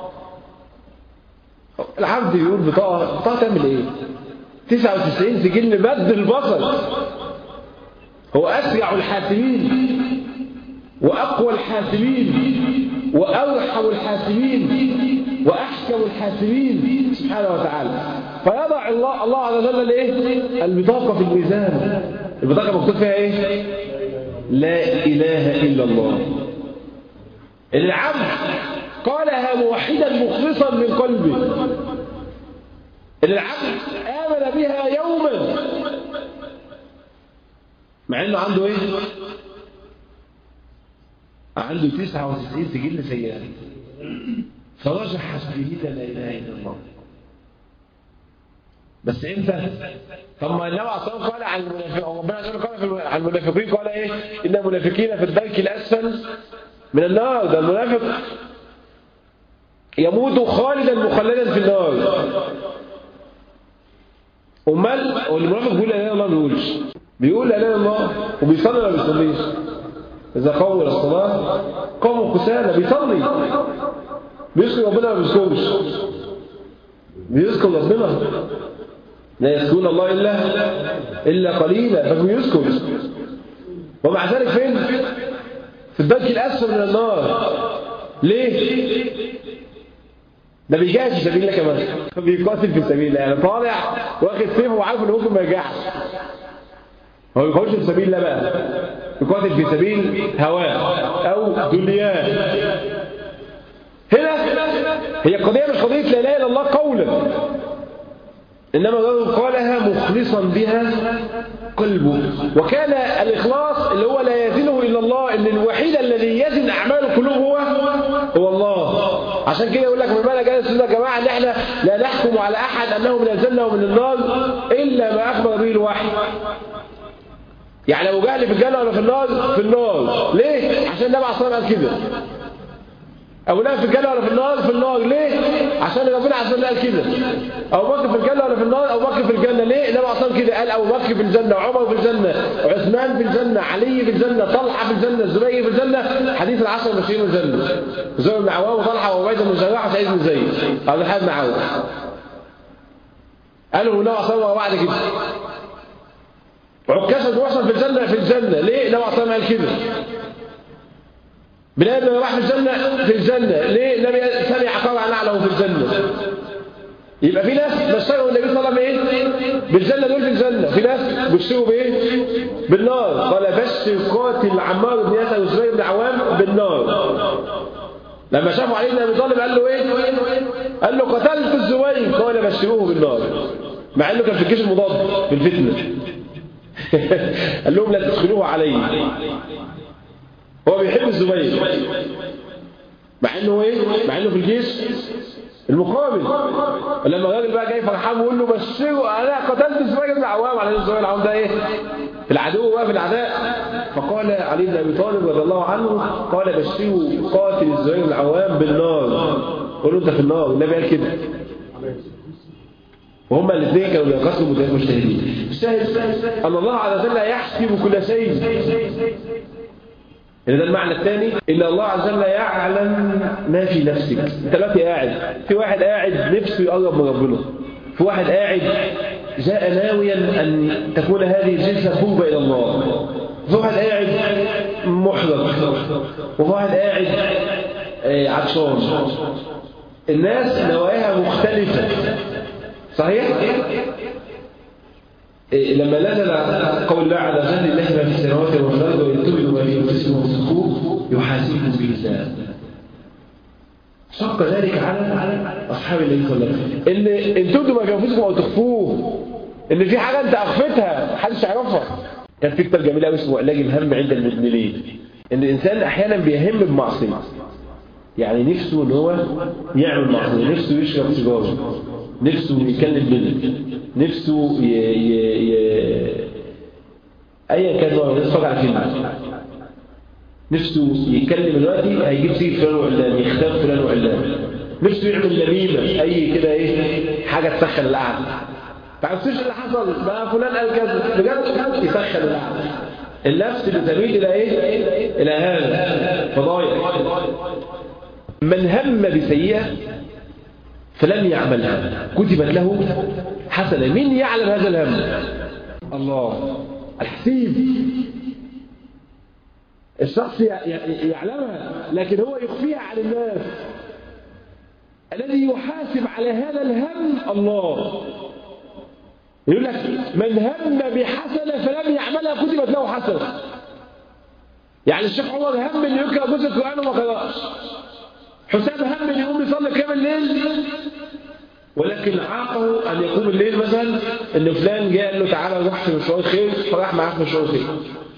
العبد يقول بطاقة بطاقة تعمل ايه 99 سجل مد البصر هو أسرع الحاسبين وأقوى الحاسبين وأرحم الحاسبين وأحكم الحاسبين سبحانه وتعالى فيضع الله الله عز وجل الايه البطاقة في الميزان البطاقة مكتوب فيها ايه لا إله إلا الله العبد قالها موحدا مخلصا من قلبه العبد آمن بها يوما مع انه عنده ايه عنده 99 سجل سيئات فرجح شهيدا لا اله الا الله بس امتى طب ما النبي عليه الصلاه قال عن المنافقين ربنا قال عن المنافقين قال ايه ان المنافقين في الدرك الاسفل من النار ده المنافق يموت خالدا مخلدا في النار امال والمنافق بيقول لا اله الا الله ما بيقولش بيقول لا اله الا الله وبيصلي ولا بيصليش اذا قاموا الى الصلاه قاموا كسالى بيصلي بيذكر ربنا ما بيذكرش بيذكر ربنا لا يذكرون الله الا الا قليلا فبيذكر ومع ذلك فين في الدرك الاسفل من النار ليه ده بيجاهد في سبيل الله كمان بيقاتل في سبيل الله يعني طالع واخد سيفه وعارف انه ممكن ما يرجعش هو ما بيقاتلش في سبيل الله بقى يقاتل في سبيل هواه أو دنياه هنا هي قضية مش قضية لا إله إلا الله قولا إنما الرجل قالها مخلصا بها قلبه وكان الإخلاص اللي هو لا يزنه إلا الله إن الوحيد الذي يزن أعمال القلوب هو هو الله عشان كده يقول لك من معنى جالس يا جماعة إن إحنا لا نحكم على أحد أنه من الجنة ومن النار إلا ما أخبر به الوحي يعني أبو جهل في الجنة ولا في النار؟ في النار ليه؟ عشان النبي عليه الصلاة والسلام قال كده أبو لهب في الجنة ولا في النار؟ في النار ليه؟ عشان ربنا عز وجل قال كده أبو بكر في الجنة ولا في النار؟ أبو بكر في الجنة ليه؟ النبي عليه كده قال أبو بكر في الجنة وعمر في الجنة وعثمان في الجنة علي في الجنة طلحة في الجنة الزبير في الجنة حديث العشر المبشرين في الجنة زهير بن عوام وطلحة وعبيدة بن جراح وسعيد بن زيد أبو الحاد بن عوف قالوا النبي عليه الصلاة بعد كده عكاشة بن محصن في الجنة في الجنة ليه؟ النبي عليه قال كده بلال بن رباح في الجنة في الجنة ليه النبي سمع قرع نعله في الجنة يبقى في ناس بشروا النبي صلى الله عليه وسلم ايه بالجنة دول في الجنة في ناس بشروا بايه بالنار قال بشر قاتل عمار بن ياسر وزبير بن عوام بالنار لما شافوا علي بن ابي طالب قال له ايه قال له قتلت الزبير قال بشروه بالنار مع انه كان في الجيش المضاد بالفتنه قال لهم لا تدخلوه علي هو بيحب الزبير مع انه ايه مع انه في الجيش المقابل لما الراجل بقى جاي فرحان بيقول له بشره انا قتلت الزبير بن عوام على الزبير العوام ده ايه في العدو بقى في العداء فقال علي بن ابي طالب رضي الله عنه قال بشره قاتل الزبير بن عوام بالنار قول له انت في النار النبي قال كده وهما الاثنين كانوا بيقاتلوا مجتهدين الشاهد ان الله عز وجل يحسب كل شيء إن ده المعنى الثاني إن الله عز وجل يعلم ما في نفسك أنت دلوقتي قاعد في واحد قاعد نفسه يقرب من ربنا في واحد قاعد جاء ناويا أن تكون هذه الجلسة قربة إلى الله في واحد قاعد محرج وفي واحد قاعد عطشان الناس نواياها مختلفة صحيح؟ لما نزل قول الله عز وجل الله ما في السماوات والارض وان تبدوا ما في انفسكم وتصدقوه يحاسبكم به الله شق ذلك على على اصحاب النبي صلى الله عليه وسلم ان ان تبدوا ما في انفسكم او تخفوه ان في حاجه انت اخفتها محدش يعرفها كان في كتاب جميل قوي اسمه علاج الهم عند المذنبين ان الانسان احيانا بيهم بمعصيه يعني نفسه ان هو يعمل معصيه نفسه يشرب سيجاره نفسه يكلم بنت نفسه ي... ي... ي... ايا كان هو يتفرج على فيلم نفسه يتكلم دلوقتي هيجيب سيره فلان وعلان يختار فلان وعلان نفسه يعمل نميمه اي كده ايه حاجه تسخن القعده تعرفوش اللي حصل بقى فلان قال كذا بجد يسخن القعده النفس بتميل الى ايه الى هذا فضايع من هم بسيئه فلم يعملها كتبت له حسنة مين يعلم هذا الهم الله الحسيب الشخص يعلمها لكن هو يخفيها عن الناس الذي يحاسب على هذا الهم الله يقول لك من هم بحسنة فلم يعملها كتبت له حسنة يعني الشيخ عمر هم ان يقرأ جزء القرآن وما قرأش حسام هم ان يقوم يصلي قيام الليل ولكن عاقه ان يقوم الليل مثلا ان فلان جاء قال له تعالى نروح في مشوار خير فراح معاه في مشوار خير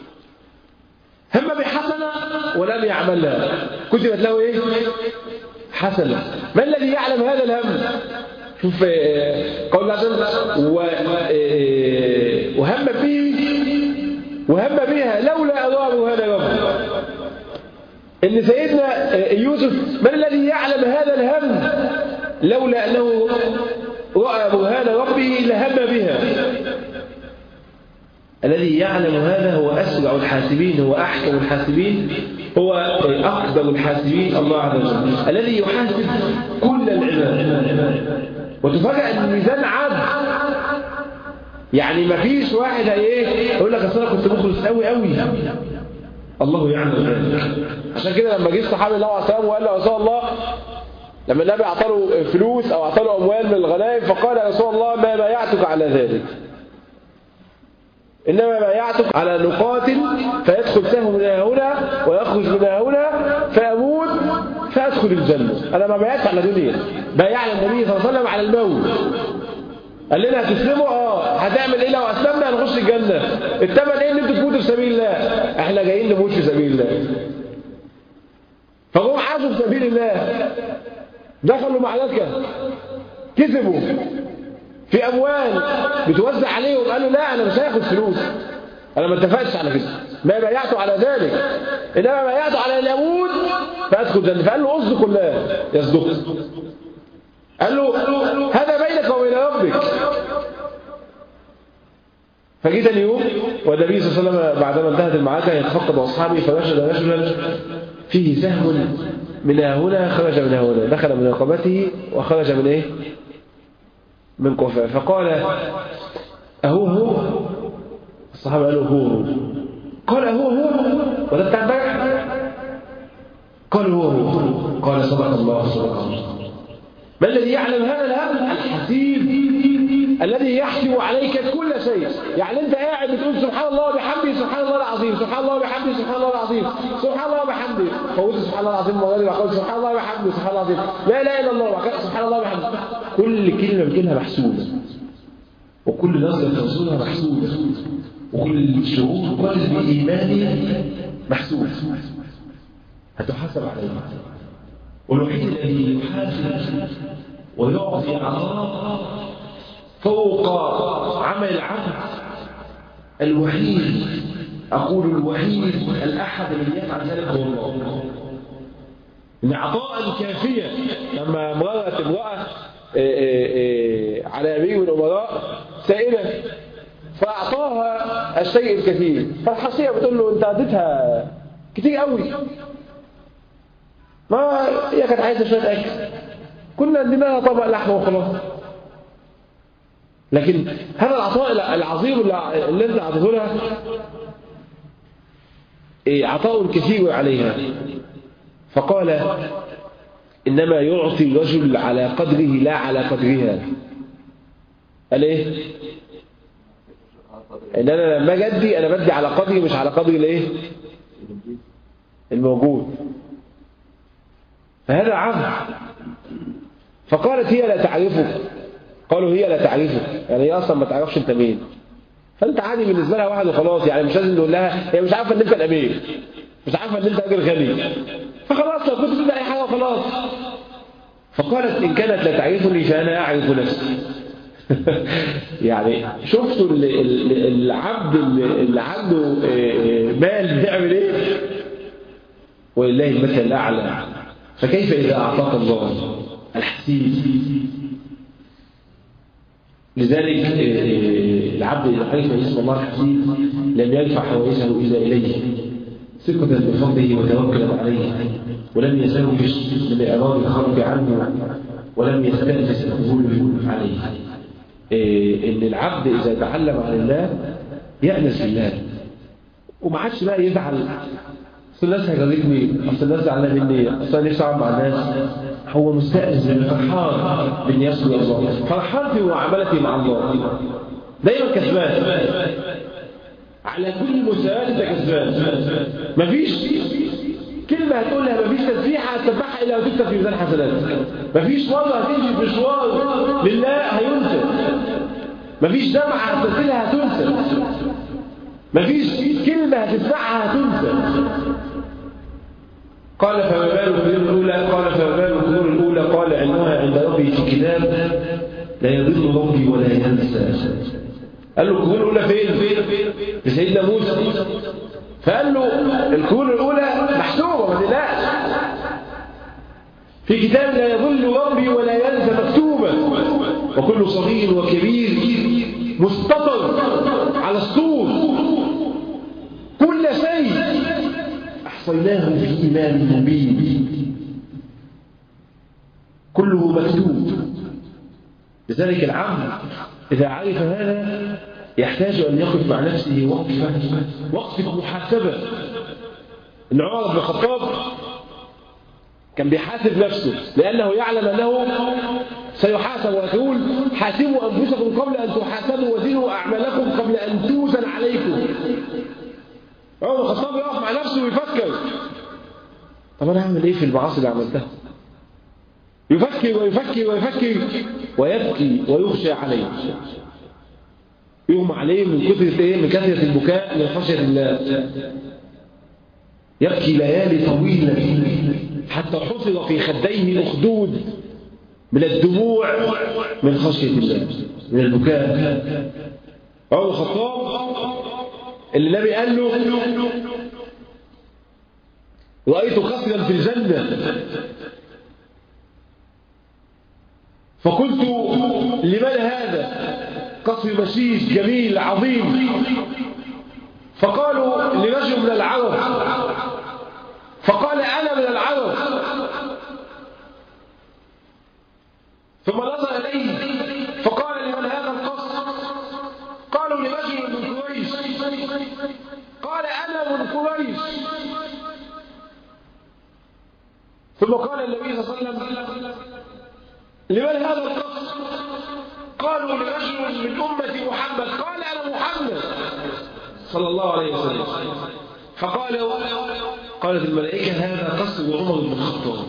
هم بحسنه ولم يعملها كتبت له ايه حسنه ما الذي يعلم هذا الهم شوف قول الله عز وجل وهم به وهم بها لولا أضاء هذا رب إن سيدنا يوسف من الذي يعلم هذا الهم لولا أنه رأى برهان ربه لهم بها الذي يعلم هذا هو أسرع الحاسبين هو أحكم الحاسبين هو أقدر الحاسبين الله عز وجل الذي يحاسب كل العباد وتفاجأ أن الميزان عدل يعني ما فيش واحد ايه يقول لك اصل انا كنت مخلص قوي قوي الله يعلم ذلك عشان كده لما جه الصحابي الله عليه وسلم وقال له يا رسول الله لما النبي اعطى له فلوس او اعطى له اموال من الغنائم فقال يا رسول الله ما بايعتك على ذلك إنما بايعتك على نقاتل فيدخل سهم من هنا ويخرج من هنا فأموت فأدخل الجنة أنا ما بايعتش على دنيا بايعنا النبي صلى الله عليه وسلم على الموت قال لنا هتسلموا اه هتعمل ايه لو اسلمنا هنخش الجنة الثمن ايه ان انتوا تموتوا في سبيل الله احنا جايين نموت في سبيل الله فهم عاشوا في سبيل الله دخلوا معركة كسبوا في اموال بتوزع عليهم قالوا لا انا مش هاخد فلوس انا ما اتفقتش على كده ما بايعت على ذلك انما بايعت على ان اموت فادخل جنة فقال له اصدق الله يصدق قال له هذا بينك وبين ربك فجيت اليوم والنبي صلى الله عليه وسلم بعدما انتهت المعركه يتفقد اصحابه فوجد رجلا فيه سهم من هنا خرج من هنا دخل من رقبته وخرج من ايه من قفاه فقال اهو هو الصحابه قالوا هو هو قال اهو هو وده بتاع امبارح قال هو هو قال صدق الله صدق الله ما الذي يعلم هذا الهم الحسيب الذي يحسب عليك كل شيء يعني انت قاعد بتقول سبحان الله وبحمده سبحان الله العظيم سبحان الله وبحمده سبحان الله العظيم سبحان الله وبحمده فقلت سبحان الله العظيم وغيري وقلت سبحان الله وبحمده سبحان الله العظيم لا اله الا الله سبحان الله وبحمده كل كلمه بتقولها محسوبه وكل نظره تنظرها محسوبه وكل شعور قلب ايماني محسوب هتحاسب عليه والوحيد الذي يحاسب ويعطي عطاء فوق عمل العبد الوحيد أقول الوحيد الأحد الذي يفعل ذلك هو الله إن عطاء كافيا لما مرت امرأة على أمير من الأمراء سائلة فأعطاها الشيء الكثير فالحصية بتقول له أنت اديتها كتير قوي ما هي كانت عايزة شوية أكل كنا اديناها طبق لحمة وخلاص لكن هذا العطاء العظيم اللي انت اعطيته لها عطاء كثير عليها فقال إنما يعطي الرجل على قدره لا على قدرها قال ايه ان انا لما جدي انا بدي على قدري مش على قدر الايه الموجود فهذا عبد فقالت هي لا تعرفك قالوا هي لا تعرفك يعني هي اصلا ما تعرفش انت مين فانت عادي بالنسبه لها واحد وخلاص يعني مش لازم نقول لها هي مش عارفه ان انت الامير مش عارفه ان انت راجل غني فخلاص لو كنت تقول اي حاجه وخلاص فقالت ان كانت لا تعرفني فانا اعرف نفسي يعني شفتوا العبد اللي عنده مال بيعمل ايه ولله المثل الاعلى فكيف اذا اعطاك الله الحسيب لذلك العبد إذا عرف اسم الله الحسيب لم يدفع حوائجه إلا إليه ثقة بفضله وتوكلا عليه ولم يزوج من إعراض الخلق عنه ولم يستأنس القبول عليه إن العبد إذا تعلم عن الله يأنس بالله وما عادش بقى يزعل أصل الناس هيغلقني أصل الناس زعلانة مني أصل أنا نفسي أقعد مع الناس هو مستأذن فرحان بأن يصل الله فرحان في معاملته مع الله دايما كسبان على كل مساءلة انت كسبان مفيش كلمة هتقولها مفيش تسبيحة هتسبحها إلا وتكتب في ميزان حسناتك مفيش مرة هتمشي في مشوار لله هينسى مفيش دمعة هتغسلها هتنسى مفيش كلمة هتسمعها هتنسى قال فما بال القدور الأولى قال فما بال القدور الأولى قال علمها عند ربي في كتاب لا يضل ربي ولا ينسى قال له القدور الأولى فين في سيدنا موسى فقال له القدور الأولى محسوبة ما تقلقش في كتاب لا يضل ربي ولا ينسى مكتوبة وكل صغير وكبير مستطر على السور كل شيء أحصيناه في إمام مبين كله مكتوب لذلك العبد إذا عرف هذا يحتاج أن يقف مع نفسه وقفة وقفة محاسبة إن عمر بن الخطاب كان بيحاسب نفسه لأنه يعلم أنه سيحاسب ويقول حاسبوا أنفسكم قبل أن تحاسبوا وزنوا أعمالكم قبل أن توزن عليكم عمر بن الخطاب يقف مع نفسه ويفكر طب انا هعمل ايه في المعاصي اللي عملتها يفكر ويفكر ويفكر ويبكي ويخشى عليه يغمى عليه من كثرة ايه من كثرة البكاء من خشية الله يبكي ليالي طويلة حتى حفظ في خديه أخدود من الدموع من خشية الله من البكاء عمر الخطاب اللي النبي قال له رأيت قصرا في الجنة فقلت لمن هذا قصر مشيش جميل عظيم فقالوا لرجل من العرب فقال أنا من العرب ثم نظر إليه فقال لمن هذا القصر قالوا لرجل من قريش قال أنا من قريش ثم قال النبي صلى الله عليه وسلم لمن هذا القصر قالوا لرجل من أمة محمد قال أنا محمد صلى الله عليه وسلم فقال قالت الملائكة هذا قصر عمر بن الخطاب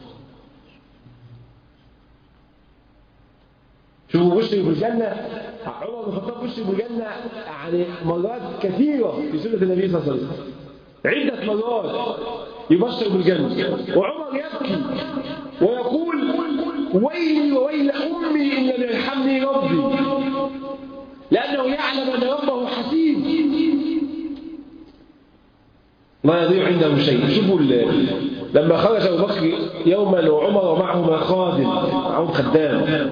شوفوا بشر بالجنة عمر بن الخطاب بشر بالجنة يعني مرات كثيرة في سنة النبي صلى الله عليه وسلم عدة مرات يبشر بالجنة وعمر يبكي ويقول ويلي وويل أمي إن لم يرحمني ربي لأنه يعلم أن ربه حسيب ما يضيع عنده شيء شوفوا لما خرج أبو بكر يوما وعمر ومعهما خادم معهم خدام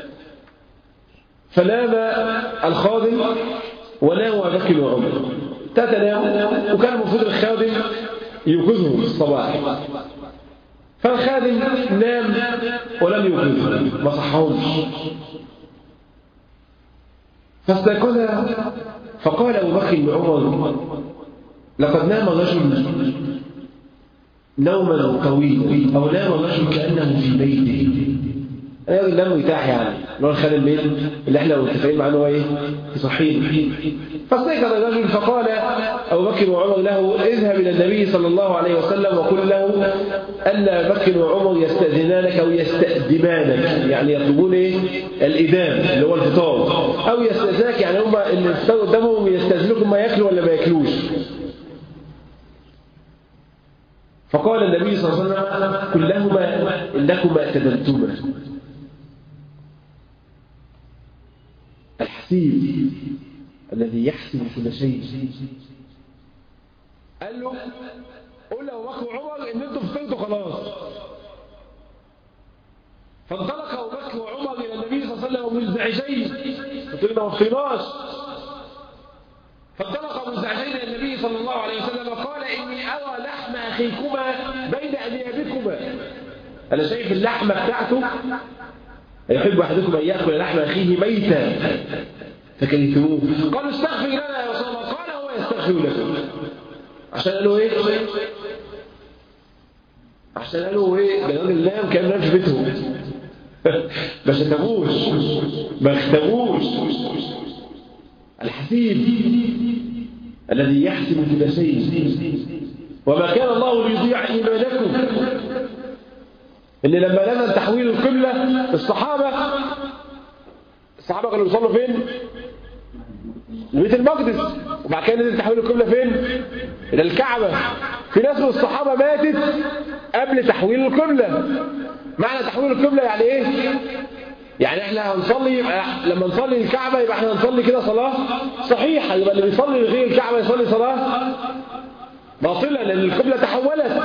فنام الخادم ونام أبو بكر وعمر تتنام وكان المفروض الخادم يوقظهم في الصباح فالخادم نام ولم يوقظهم ما صحهمش فاستيقظ فقال أبو بكر لعمر لقد نام رجل نوما طويلا أو نام رجل كأنه في بيته الراجل نام مرتاح يعني اللي هو الخادم البيت اللي احنا متفقين معاه ان هو ايه صحيح فاستيقظ الرجل فقال ابو بكر وعمر له اذهب الى النبي صلى الله عليه وسلم وقل له ان بكر وعمر يستاذنانك او يستأدمانك يعني يطلبون ايه الادام اللي هو الفطار او يستاذنك يعني هم اللي الفطار قدامهم يستاذنوكم ما ياكلوا ولا ما ياكلوش فقال النبي صلى الله عليه وسلم كلهما انكما اعتدلتما الحسيب الذي يحسب كل شيء قال له قول له بكر وعمر ان انتوا فطرتوا خلاص فانطلق ابو بكر وعمر الى النبي صلى الله عليه وسلم مزدعجين فطرنا ما فطرناش فانطلق مزدعجين الى النبي صلى الله عليه وسلم وقال اني ارى لحم اخيكما بين انيابكما انا شايف اللحمه بتاعته يحب أحدكم أن يأكل لحم أخيه ميتا فكرهتموه قالوا استغفر لنا يا رسول الله قال هو يستغفر لكم عشان قالوا إيه عشان قالوا إيه ده راجل نام كان نام في بيتهم ما شتموش ما اختموش الحسيب الذي يحسب كل شيء وما كان الله ليضيع إيمانكم ان لما نزل تحويل القبلة الصحابة الصحابة كانوا يصلوا فين بيت المقدس وبعد كده نزل تحويل القبلة فين الى الكعبة في ناس من الصحابة ماتت قبل تحويل القبلة معنى تحويل القبلة يعني ايه يعني احنا هنصلي لما نصلي الكعبة يبقى احنا هنصلي كده صلاة صحيحة يبقى اللي بيصلي لغير الكعبة يصلي صلاة باطلة لان القبلة تحولت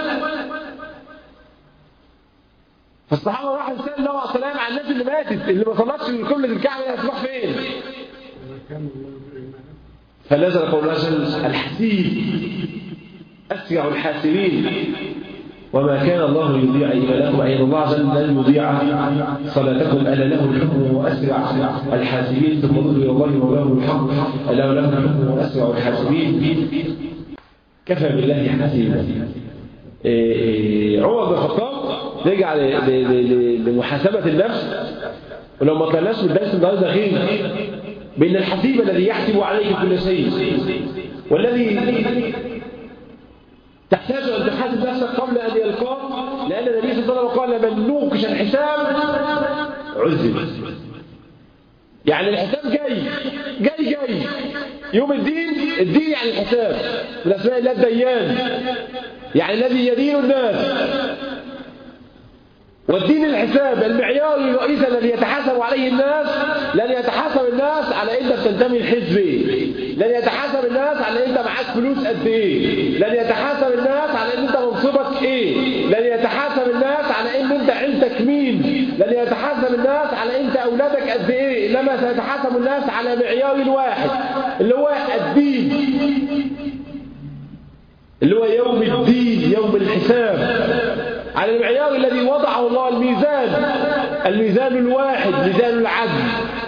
فالصحابة راحوا يسألوا النبي عليه السلام عن الناس اللي ماتت اللي ما صلتش لقبلة الكعبة هتروح فين؟ فنزل قول الله جل الحسيب أسرع الحاسبين وما كان الله ليضيع إيمانكم أي الله عز وجل لن يضيع صلاتكم ألا له الحكم وأسرع الحاسبين ثم ردوا إلى الله وله الحكم ألا له الحكم وأسرع الحاسبين كفى بالله حسيبا عمر بن الخطاب رجع لمحاسبة النفس ولو ما طلعناش من الدرس النهارده خير بأن الحسيب الذي يحسب عليه كل شيء والذي تحتاج أن تحاسب نفسك قبل أن يلقاك لأن النبي صلى الله عليه وسلم قال من نوقش الحساب عذب يعني الحساب جاي جاي جاي يوم الدين الدين يعني الحساب من أسماء الله الديان يعني الذي يدين الناس والدين الحساب المعيار الرئيسي الذي يتحاسب عليه الناس لن يتحاسب الناس على انت بتنتمي لحزب ايه لن يتحاسب الناس على انت معاك فلوس قد ايه لن يتحاسب الناس على ان انت منصبك ايه لن يتحاسب الناس على ان انت عيلتك مين لن يتحاسب الناس على انت اولادك قد ايه انما سيتحاسب الناس على معيار واحد اللي هو الدين اللي هو يوم الدين يوم الحساب على المعيار الذي وضعه الله الميزان الميزان الواحد ميزان العدل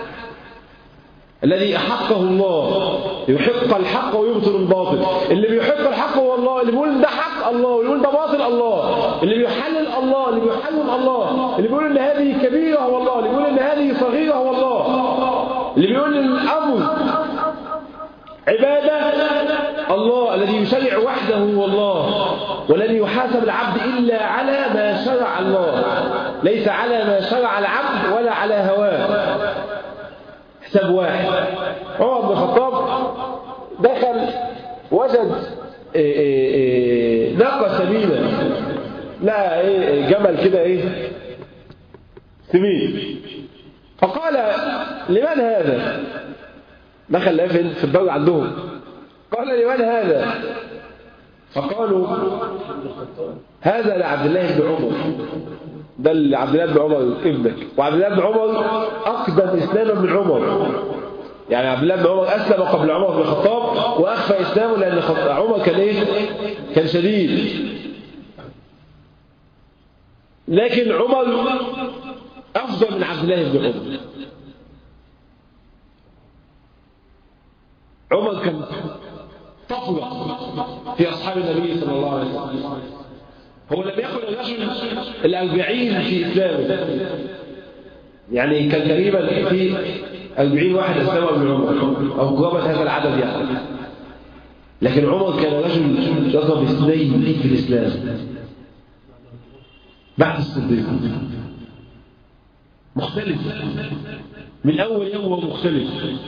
الذي أحقه الله يحق الحق ويبطل الباطل اللي بيحق الحق هو الله اللي بيقول ده حق الله واللي بيقول ده باطل الله اللي بيحلل الله اللي بيحلل الله اللي بيقول ان هذه كبيرة هو الله اللي بيقول ان هذه صغيرة هو الله اللي بيقول ان الأمر عبادة الله الذي يشرع وحده هو الله ولن يحاسب العبد إلا على ما شرع الله ليس على ما شرع العبد ولا على هواه حساب واحد عمر بن الخطاب دخل وجد إيه إيه إيه ناقة سمينة لا إيه جمل كده ايه سمين فقال لمن هذا دخل لافن في الدولة عندهم قال لمن هذا فقالوا هذا لعبد الله بن عمر ده لعبد الله بن عمر ابنك وعبد الله بن عمر أقدم إسلاما من عمر يعني عبد الله بن عمر أسلم قبل عمر بن الخطاب وأخفى إسلامه لأن عمر كان إيه؟ كان شديد لكن عمر أفضل من عبد الله بن عمر عمر كان طفرة في أصحاب النبي صلى الله عليه وسلم هو لم يكن الرجل الأربعين في إسلامه يعني كان تقريبا في أربعين واحد أسلم ابن عمر أو قرابة هذا العدد يعني لكن عمر كان رجل رقم اثنين في الإسلام بعد الصديق مختلف من أول يوم هو مختلف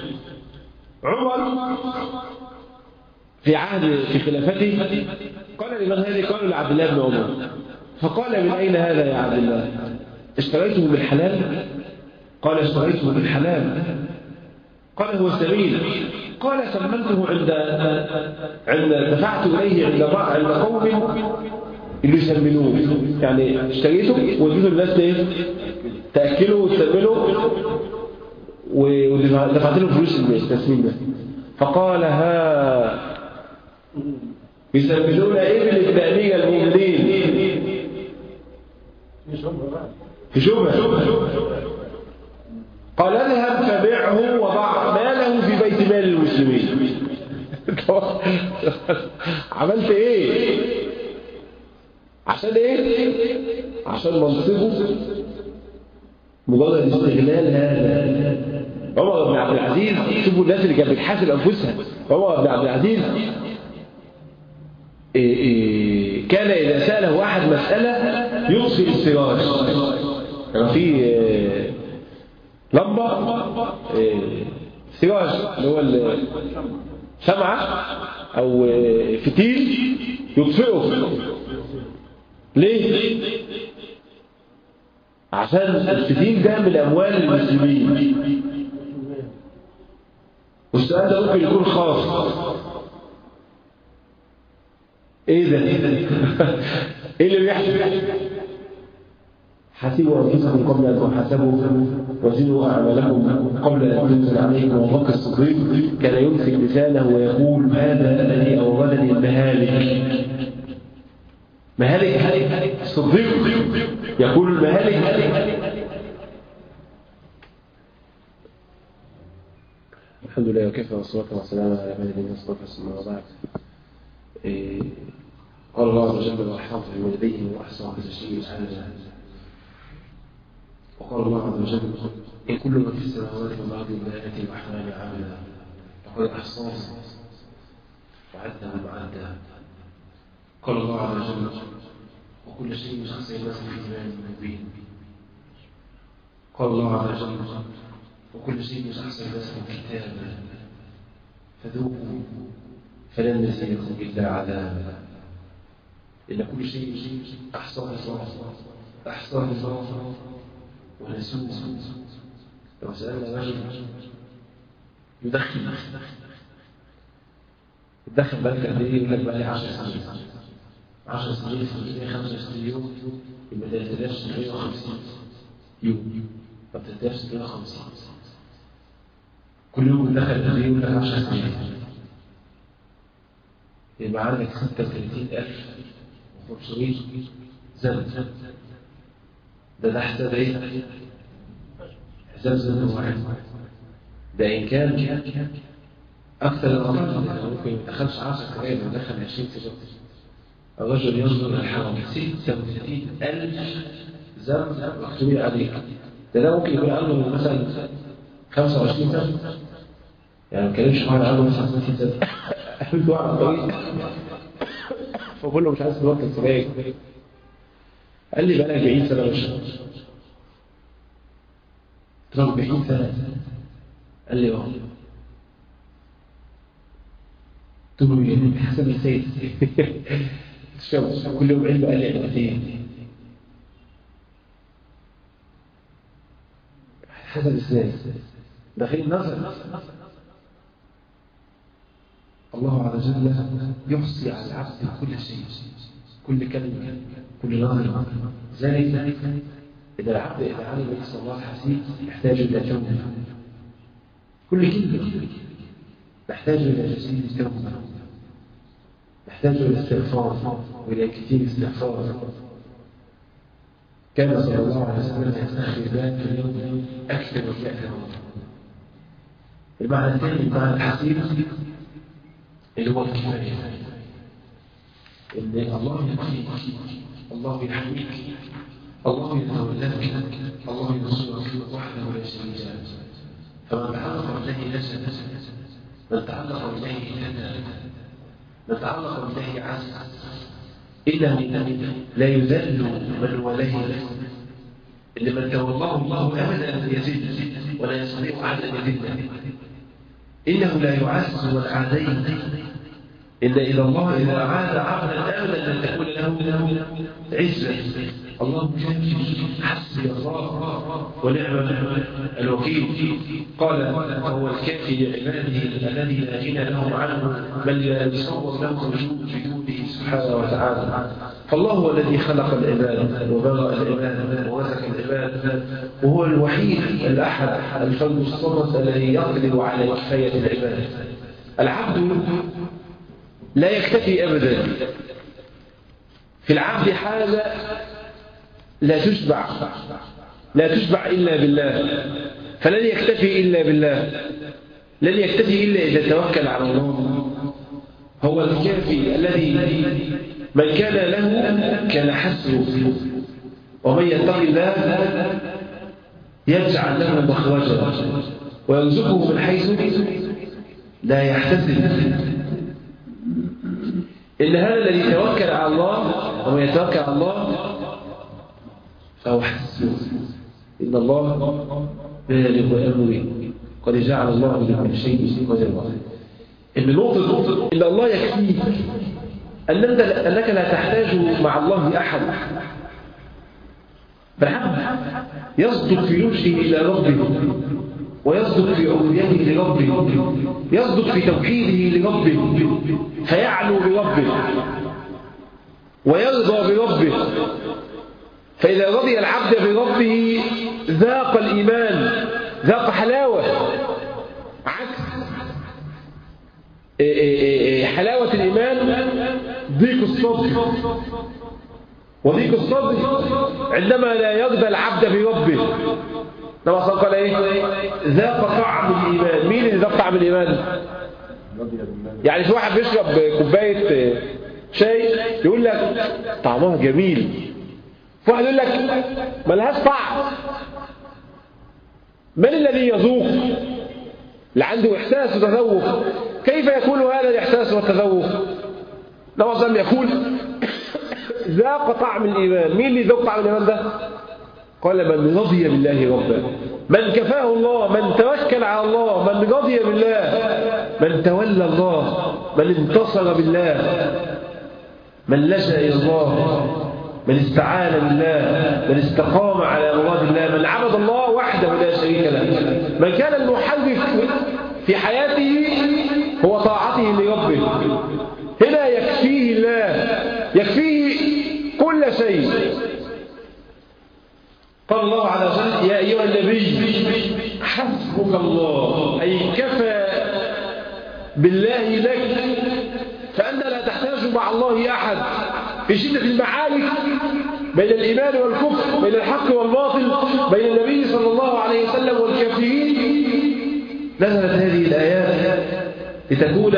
عمر في عهد في خلافته قال لمن هذه قالوا لعبد الله بن عمر فقال من أين هذا يا عبد الله اشتريته من حلال قال اشتريته من حلال قال هو سبيل قال سمنته عند عند دفعت إليه عند عند قوم اللي يسمنوه يعني اشتريته وديته الناس ايه تأكله وتسمنه ودفعت له فلوس التسمين ده فقال ها يسمونون ابن ابن امير المؤمنين في شبهه قال اذهب فبيعه وضع ماله في بيت مال المسلمين عملت ايه عشان ايه عشان منصبه مجرد استغلال هذا عمر بن عبد العزيز شوفوا الناس اللي كانت بتحاسب انفسها عمر بن عبد العزيز إيه إيه كان اذا ساله واحد مساله يطفئ السراج كان في إيه لمبه سراج اللي هو شمعه او فتيل يطفئه ليه عشان الفتيل ده من اموال المسلمين والسؤال ده ممكن يكون خاص ايه ده ايه اللي بيحصل حسبوا انفسكم قبل ان تحاسبوا وزنوا اعمالكم قبل ان تنزل عليكم وبكر الصديق كان يمسك لسانه ويقول هذا الذي اوردني المهالك مهالك الصديق يقول المهالك الحمد لله وكيف والصلاة والسلام على من الذين اصطفى السماء وبعد قال الله عز وجل والحافظ لوالديه واحسن بتشريع هذا وقال الله عز وجل إن كل من في السماوات والأرض إلا يأتي الرحمن عبدا لقد أحصاهم وعدهم عدا قال الله عز وجل وكل شيء أحصيناه في إمام مبين قال الله عز وجل وكل شيء أحصيناه كتابا فذوقوا فلن نزيدكم إلا عذابا إن كل شيء أحصاه الله أحصاه الله ونسوه لو سألنا رجل يدخن يدخن بالك قد ايه يقول لك بقى لي 10 سنين 10 سنين في 365 يوم يبقى 3650 يوم طب 3650 كل يوم دخل قد ايه يقول لك 10 سنين يبقى عندك 36500 زمن ده ده حساب ايه؟ حساب زمن واحد ده إن كان أكثر الأقل ممكن ما يدخلش 10 كلام يدخل 20 سجارة الرجل ينظر إلى الحرام 36 ألف زمن مكتوب عليك ده ده ممكن يكون عنده مثلا 25 سنة يعني ما كلمش واحد عنده مثلا 50 سنة قابلت واحد على الطريق فبقول له مش عايز تبطل سجاير قال لي بقى 40 سنة مش قلت له 40 سنة قال لي اه قلت له يعني حسب السيد كل يوم علم قال لي علمتين حسب السيد داخل نظر الله عز وجل يحصي على العبد كل شيء كل كلمة كل نظر ذلك إذا العبد إذا علم بحسن الله الحسيب يحتاج إلى توبة كل كلمة نحتاج إلى جسيم توبة نحتاج إلى استغفار وإلى كثير استغفار كان صلى الله عليه وسلم يستخدم ذلك في اليوم أكثر من مئة مرة المعنى الثاني المعنى الحسيب اللي هو الكفاية إن الله يكفيك الله يحميك الله يتولاك الله ينصرك وحده لا شريك له فمن تعلق بالله نجد من تعلق بالله هدى من تعلق بالله عز إلا من لا يذل من وليه اللي من تولاه الله أبدا يزل ولا يستطيع أحد أن يذل إنه لا يعز من عاديه إلا إلى الله إذا عاد عبدا أبدا لن تكون له عزة الله كافي حسبي الله ونعم الوكيل قال هو الكافي لعباده الذي لا غنى لهم عنه بل لا يصور لهم وجود جوده سبحانه وتعالى فالله هو الذي خلق العباد وبرأ العباد ورزق العباد وهو الوحيد الأحد الفرد الصمد الذي يقدر على كفاية العباد العبد لا يكتفي أبدا في العبد حاجة لا تشبع لا تشبع إلا بالله فلن يكتفي إلا بالله لن يكتفي إلا إذا توكل على الله هو الكافي الذي من كان له كان حسبه ومن يتق الله يجعل له مخرجا ويرزقه من حيث لا يحتسب إن هذا الذي يتوكل على الله ومن يتوكل على الله فهو حسبه إن الله بالغ أمره قد جعل الله لكل شيء قدرا إن نقطة إن الله يكفيك أن أنت أنك لا تحتاج مع الله أحد فالعبد يصدق في نفسه إلى ربه ويصدق في عبوديته لربه يصدق في توحيده لربه فيعلو بربه ويرضى بربه فإذا رضي العبد بربه ذاق الإيمان ذاق حلاوة عكس حلاوة الإيمان ضيق الصدر وضيق الصدر عندما لا يرضى العبد بربه لما قال ايه ذاق طعم الايمان مين اللي ذاق طعم الايمان يعني في واحد بيشرب كوبايه شاي يقول لك طعمها جميل في واحد يقول لك ملهاش طعم من الذي يذوق اللي عنده احساس وتذوق كيف يكون هذا الاحساس والتذوق لو صلى يقول ذاق طعم الإيمان مين اللي ذاق طعم الإيمان ده قال من رضي بالله ربا من كفاه الله من توكل على الله من رضي بالله من تولى الله من انتصر بالله من لجأ إلى الله من استعان بالله من استقام على مراد الله من عبد الله وحده لا شريك له من كان المحرك في حياته هو طاعته لربه هنا يكفيه الله يكفيه كل شيء قال الله عز وجل يا أيها النبي حسبك الله أي كفى بالله لك فأنت لا تحتاج مع الله أحد في شدة المعارك بين الإيمان والكفر بين الحق والباطل بين النبي صلى الله عليه وسلم والكافرين نزلت هذه الآيات لتكون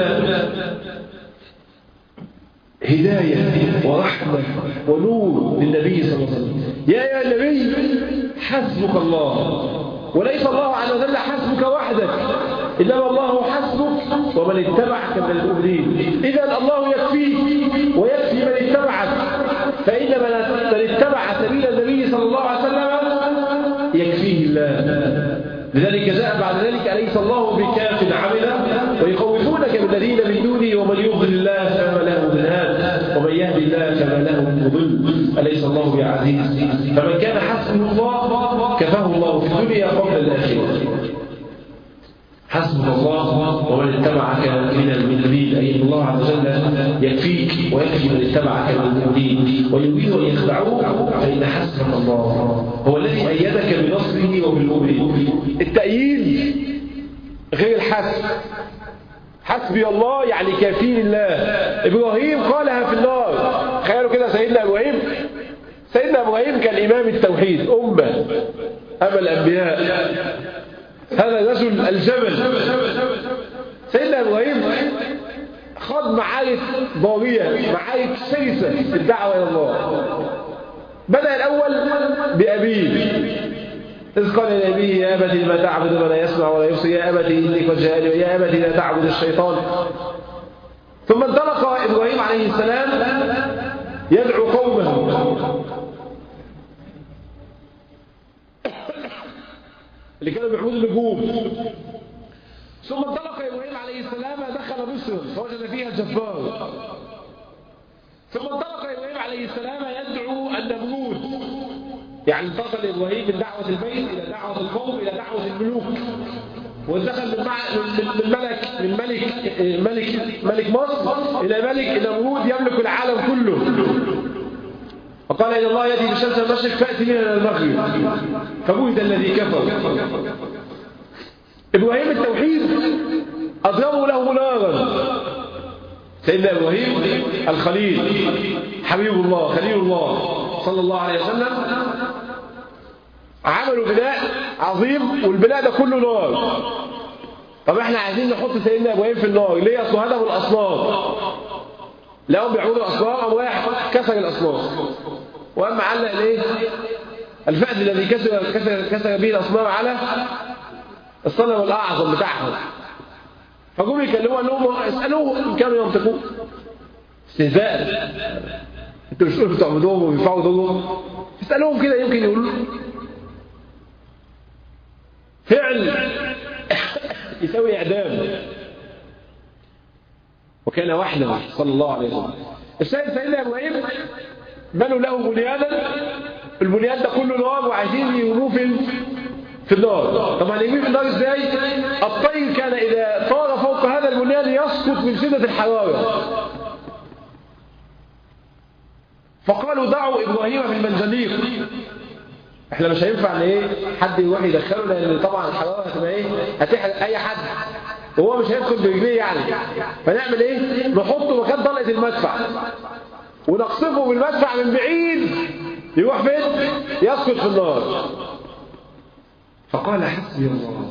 هداية ورحمة ونور للنبي صلى الله عليه وسلم يا يا النبي حسبك الله وليس الله عز وجل حسبك وحدك إنما الله حسبك ومن اتبعك من المؤمنين إذا الله يكفيك ويكفي من اتبعك فإن من اتبع سبيل النبي صلى الله عليه وسلم يكفيه الله لذلك جاء بعد ذلك أليس الله بكاف عملا ويخوفونك بالذين من دونه ومن يضل الله فما له من هاد ومن يهدي الله فما له من مضل أليس الله بعزيز فمن كان حسبه الله كفاه الله في الدنيا قبل الآخرة حسبك الله ومن اتبعك من المؤمنين أي الله عز وجل يكفيك ويكفي من اتبعك من المؤمنين ويريد أن يخدعوك فإن حسبك الله هو الذي أيدك بنصره وبالمؤمنين التأييد غير الحسب حسبي الله يعني كافين الله إبراهيم قالها في النار تخيلوا كده سيدنا إبراهيم سيدنا إبراهيم كان إمام التوحيد أمة أما الأنبياء هذا الرجل الجبل سيدنا إبراهيم خاض معارك ضارية معارك شرسة في الدعوة إلى الله بدأ الأول بأبيه إذ قال لأبيه يا أبتي لما تعبد ما لا يسمع ولا يبصر يا أبتي إني قد جاءني يا أبتي لا تعبد الشيطان ثم انطلق إبراهيم عليه السلام يدعو قومه اللي كانوا بيعبدوا النجوم ثم انطلق ابراهيم عليه السلام دخل مصر فوجد فيها الجبار ثم انطلق ابراهيم عليه السلام يدعو النمرود يعني انتقل ابراهيم من دعوه البيت الى دعوه القوم الى دعوه الملوك ودخل من, مع... من ملك من ملك ملك ملك مصر الى ملك النمرود يملك العالم كله فقال إن الله يأتي بشمس المشرق فأتي منها المغرب فبهت الذي كفر إبراهيم التوحيد أضربوا له نارا سيدنا إبراهيم الخليل حبيب الله خليل الله صلى الله عليه وسلم عملوا بناء عظيم والبناء ده كله نار طب احنا عايزين نحط سيدنا إبراهيم في النار ليه أصل هدف الأصنام لو بيعبدوا الأصنام قام رايح كسر الأصنام وأما علق الايه الفأد الذي كسر, كسر, كسر به الأصنام على الصنم الأعظم بتاعهم فقوم يكلموا قال لهم اسألوه إن كانوا ينطقون استهزاء انتوا مش تقولوا تعبدوهم وبينفعوا دورهم اسألوهم كده يمكن يقولوا فعل يساوي إعدام وكان وحده صلى الله عليه وسلم السيد سيدنا إبراهيم بنوا له بنيانا البنيان ده كله نار وعايزين يرموه في في النار طب هنرميه في النار ازاي الطير كان اذا طار فوق هذا البنيان يسقط من شده الحراره فقالوا دعوا ابراهيم في المنجنيق احنا مش هينفع ان ايه حد يروح يدخله لان طبعا الحراره هتبقى ايه هتحرق اي حد وهو مش هيدخل برجليه يعني فنعمل ايه نحطه مكان طلقه المدفع ونقصفه بالمدفع من بعيد يروح فين يسقط في النار فقال حسبي الله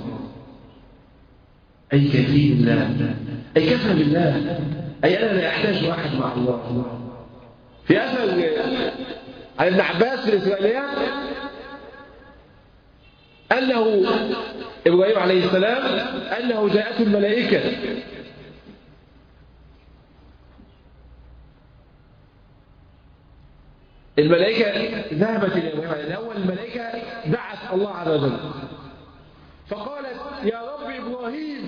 أي كفي بالله أي كفى بالله أي أنا لا أحتاج واحد مع الله في أثر عن ابن عباس في الإسرائيليات أنه إبراهيم عليه السلام أنه جاءته الملائكة الملائكة ذهبت إلى إبراهيم عليه الأول الملائكة دعت الله عز وجل فقالت يا رب إبراهيم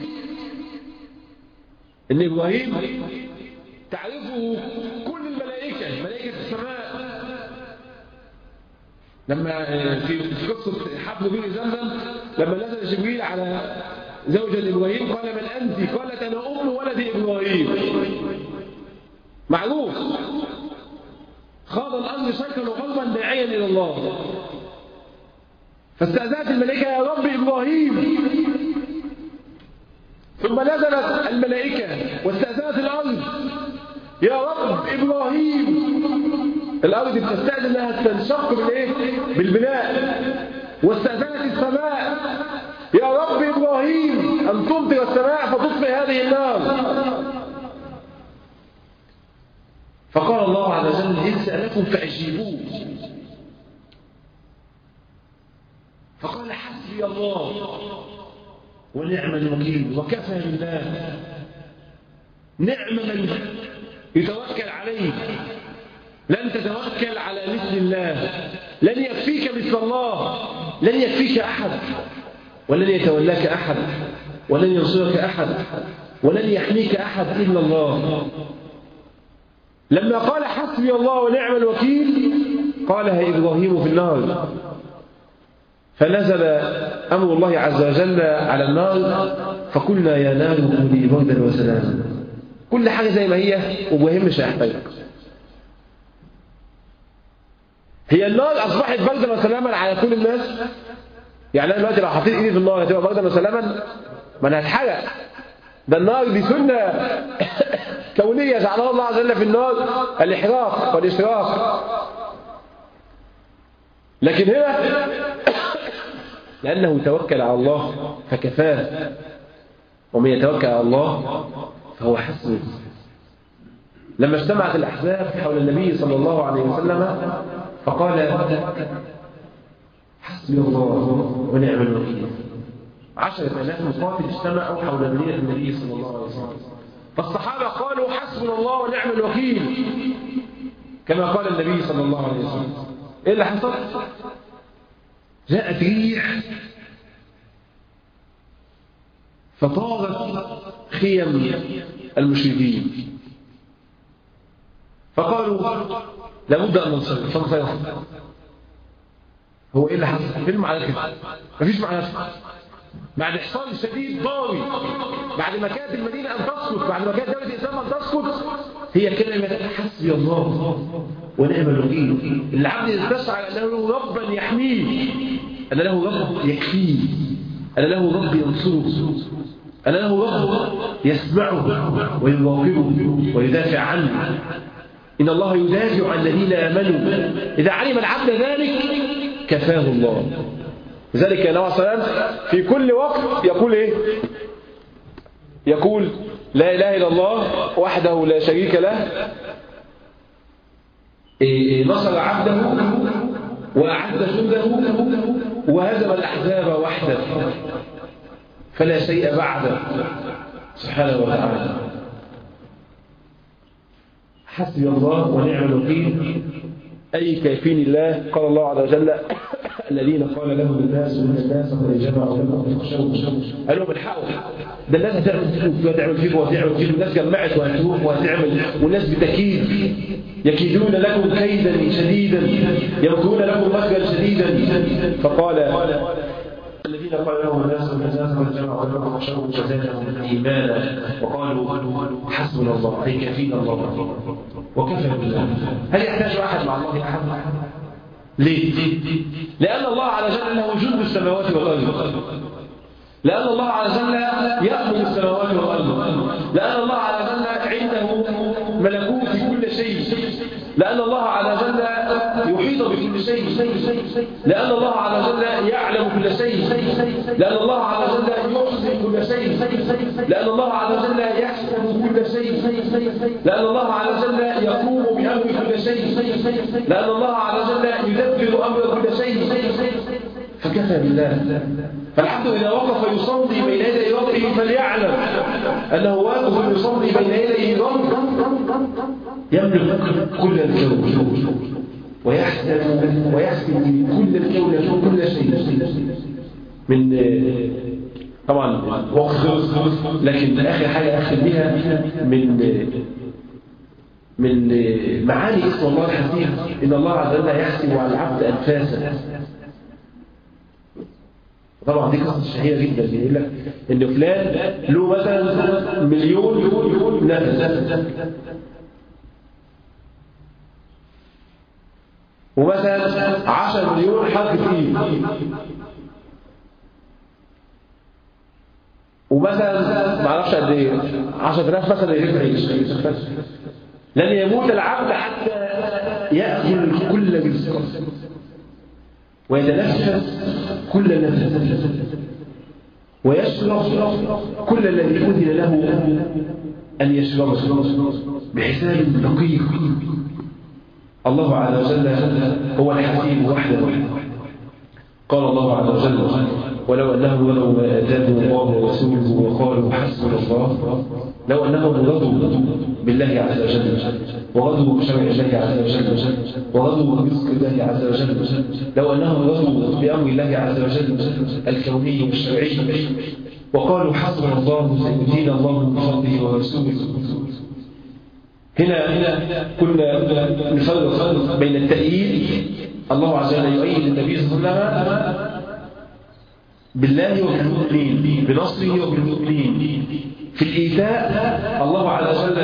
إن إبراهيم تعرفه كل الملائكة ملائكة السماء لما في في قصة حبل بئر زمزم لما نزل جبريل على زوجة إبراهيم قال من أنت قالت أنا أم ولد إبراهيم معروف خاض الأمر شرقا وغربا داعيا إلى الله فاستأذنت الملائكة يا رب إبراهيم ثم نزلت الملائكة واستأذنت الأرض يا رب إبراهيم الأرض بتستأذن أنها تنشق بالإيه؟ بالبناء واستأذنت السماء يا رب إبراهيم أن تمطر السماء فتطفئ هذه النار فقال الله عز وجل إن سألكم فأجيبوه فقال حسبي الله ونعم الوكيل وكفى بالله نعم من يتوكل عليه لن تتوكل على مثل الله لن يكفيك مثل الله لن يكفيك أحد ولن يتولاك أحد ولن ينصرك أحد ولن يحميك أحد إلا الله لما قال حسبي الله ونعم الوكيل قالها إبراهيم في النار فنزل أمر الله عز وجل على النار فقلنا يا نار كوني بردا وسلاما كل حاجة زي ما هي وإبراهيم مش هيحتاجك هي النار أصبحت بردا وسلاما على كل الناس يعني أنا دلوقتي لو حطيت إيدي في النار هتبقى بردا وسلاما ما أنا هتحرق ده النار دي سنة كونية جعلها الله عز وجل في النار الإحراق والإشراق لكن هنا لأنه توكل على الله فكفاه ومن يتوكل على الله فهو حسن لما اجتمعت الأحزاب حول النبي صلى الله عليه وسلم فقال حسبي الله ونعم الوكيل عشرة آلاف مقاتل اجتمعوا حول مدينة النبي صلى الله عليه وسلم فالصحابة قالوا حسبنا الله ونعم الوكيل كما قال النبي صلى الله عليه وسلم ايه اللي حصل جاءت ريح فطارت خيم المشركين فقالوا لابد ان ننصرف فانصرف هو ايه اللي حصل فيلم على كده مفيش معنى بعد حصار شديد ضاري بعد ما كانت المدينة أن تسقط بعد ما كانت دولة الإسلام أن تسقط هي كلمة حسبي الله ونعم الوكيل العبد يستشعر أن له ربا يحميه أن له رب يكفيه أن له رب ينصره أن له رب يسمعه ويراقبه ويدافع عنه إن الله يدافع عن الذين آمنوا إذا علم العبد ذلك كفاه الله لذلك النبي صلى الله عليه وسلم في كل وقت يقول ايه يقول لا اله الا الله وحده لا شريك له إيه نصر عبده واعد جنده وهزم الاحزاب وحده فلا شيء بعده سبحانه وتعالى حسبي الله ونعم الوكيل أي كيفين الله قال الله عز وجل الذين قال لهم الناس من الناس قد جمعوا لكم فاخشوا قال لهم الحقوا ده الناس هتعمل فيكم وهتعمل فيكم وهتعمل فيكم الناس جمعت وهتروح وهتعمل والناس بتكيد يكيدون لكم كيدا شديدا يمكرون لكم مكرا شديدا فقال الذين قال لهم الناس من الناس قد جمعوا لكم فاخشوا فزادهم ايمانا وقالوا حسبنا الله اي كفينا الله وكفى بالله هل يحتاج احد مع الله احد ليه لان الله عز وجل له جند السماوات والارض لان الله عز وجل يأمر السماوات والارض لان الله عز وجل عنده ملكوت في كل شيء لأن الله عز وجل يحيط بكل شيء لأن الله عز وجل يعلم كل شيء لأن الله عز وجل يحصي كل شيء لأن الله عز وجل يحكم كل شيء لأن الله عز وجل يقوم بأمر كل شيء لأن الله عز وجل يدبر أمر كل شيء فكفى بالله فالعبد إذا وقف يصلي بين يدي ربه فليعلم أنه واقف يصلي بين يدي ربه يملك كل الكون ويحسن ويحسن كل الكون كل شيء من طبعا وقت خلص لكن اخر حاجه اختم بيها من من معاني اسم الله الحسيب ان الله عز وجل يحسب على العبد انفاسا طبعا دي قصه شهيره جدا بيقول لك ان فلان له مثلا مليون نفس ومثلا 10 مليون حرف ايد ومثلا ما اعرفش قد ايه 10000 مثلا يعيش لن يموت العبد حتى ياكل كل رزقه ويتنفس كل نفس ويشرب كل الذي اذن له ان يشربه بحساب دقيق الله عز وجل هو الحكيم وحده قال الله عز وجل ولو أنهم رضوا ما آتاهم الله ورسوله وقالوا حسبنا الله لو أنهم رضوا بالله عز وجل ورضوا بشرع الله عز وجل ورضوا برزق الله عز وجل لو أنهم رضوا بأمر الله عز وجل الكوني والشرعي وقالوا حسبنا الله سيؤتينا الله من فضله ورسوله هنا كنا نفرق بين التأييد الله عز وجل يؤيد النبي صلى الله عليه وسلم بالله وبالمؤمنين بنصره وبالمؤمنين في الإيتاء الله عز وجل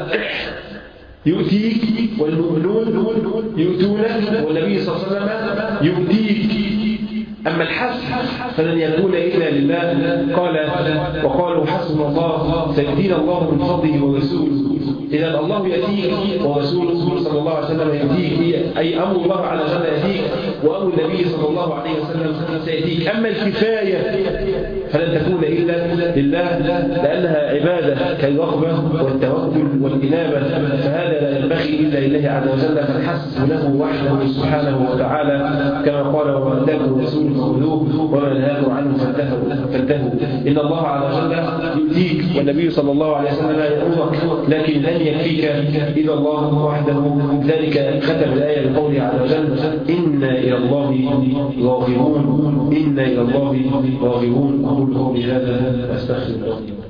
يؤتيك والمؤمنون يؤتونك والنبي صلى الله عليه وسلم يؤتيك أما الحسب فلن يكون إلا لله قال وقالوا حسبنا الله سيؤتينا الله من فضله ورسوله إذا الله يأتيك ورسوله صلى الله عليه وسلم يأتيك أي أمر الله على وجل يأتيك وأمر النبي صلى الله عليه وسلم سيأتيك أما الكفاية فلن تكون إلا لله لأنها عبادة كالرغبة والتوكل والإنابة فهذا لا ينبغي إلا لله عز وجل فالحسب له وحده سبحانه وتعالى كما قال وما أتاكم الرسول فخذوه وما نهاكم عنه فانتهوا فانتهوا إن الله عز وجل يؤتيك والنبي صلى الله عليه وسلم يأمرك لكن لن يكفيك إلا الله وحده ذلك ختم الآية بقوله عز وجل إنا إلى الله راغبون إنا إلى الله راغبون أقول قولي هذا وأستغفر الله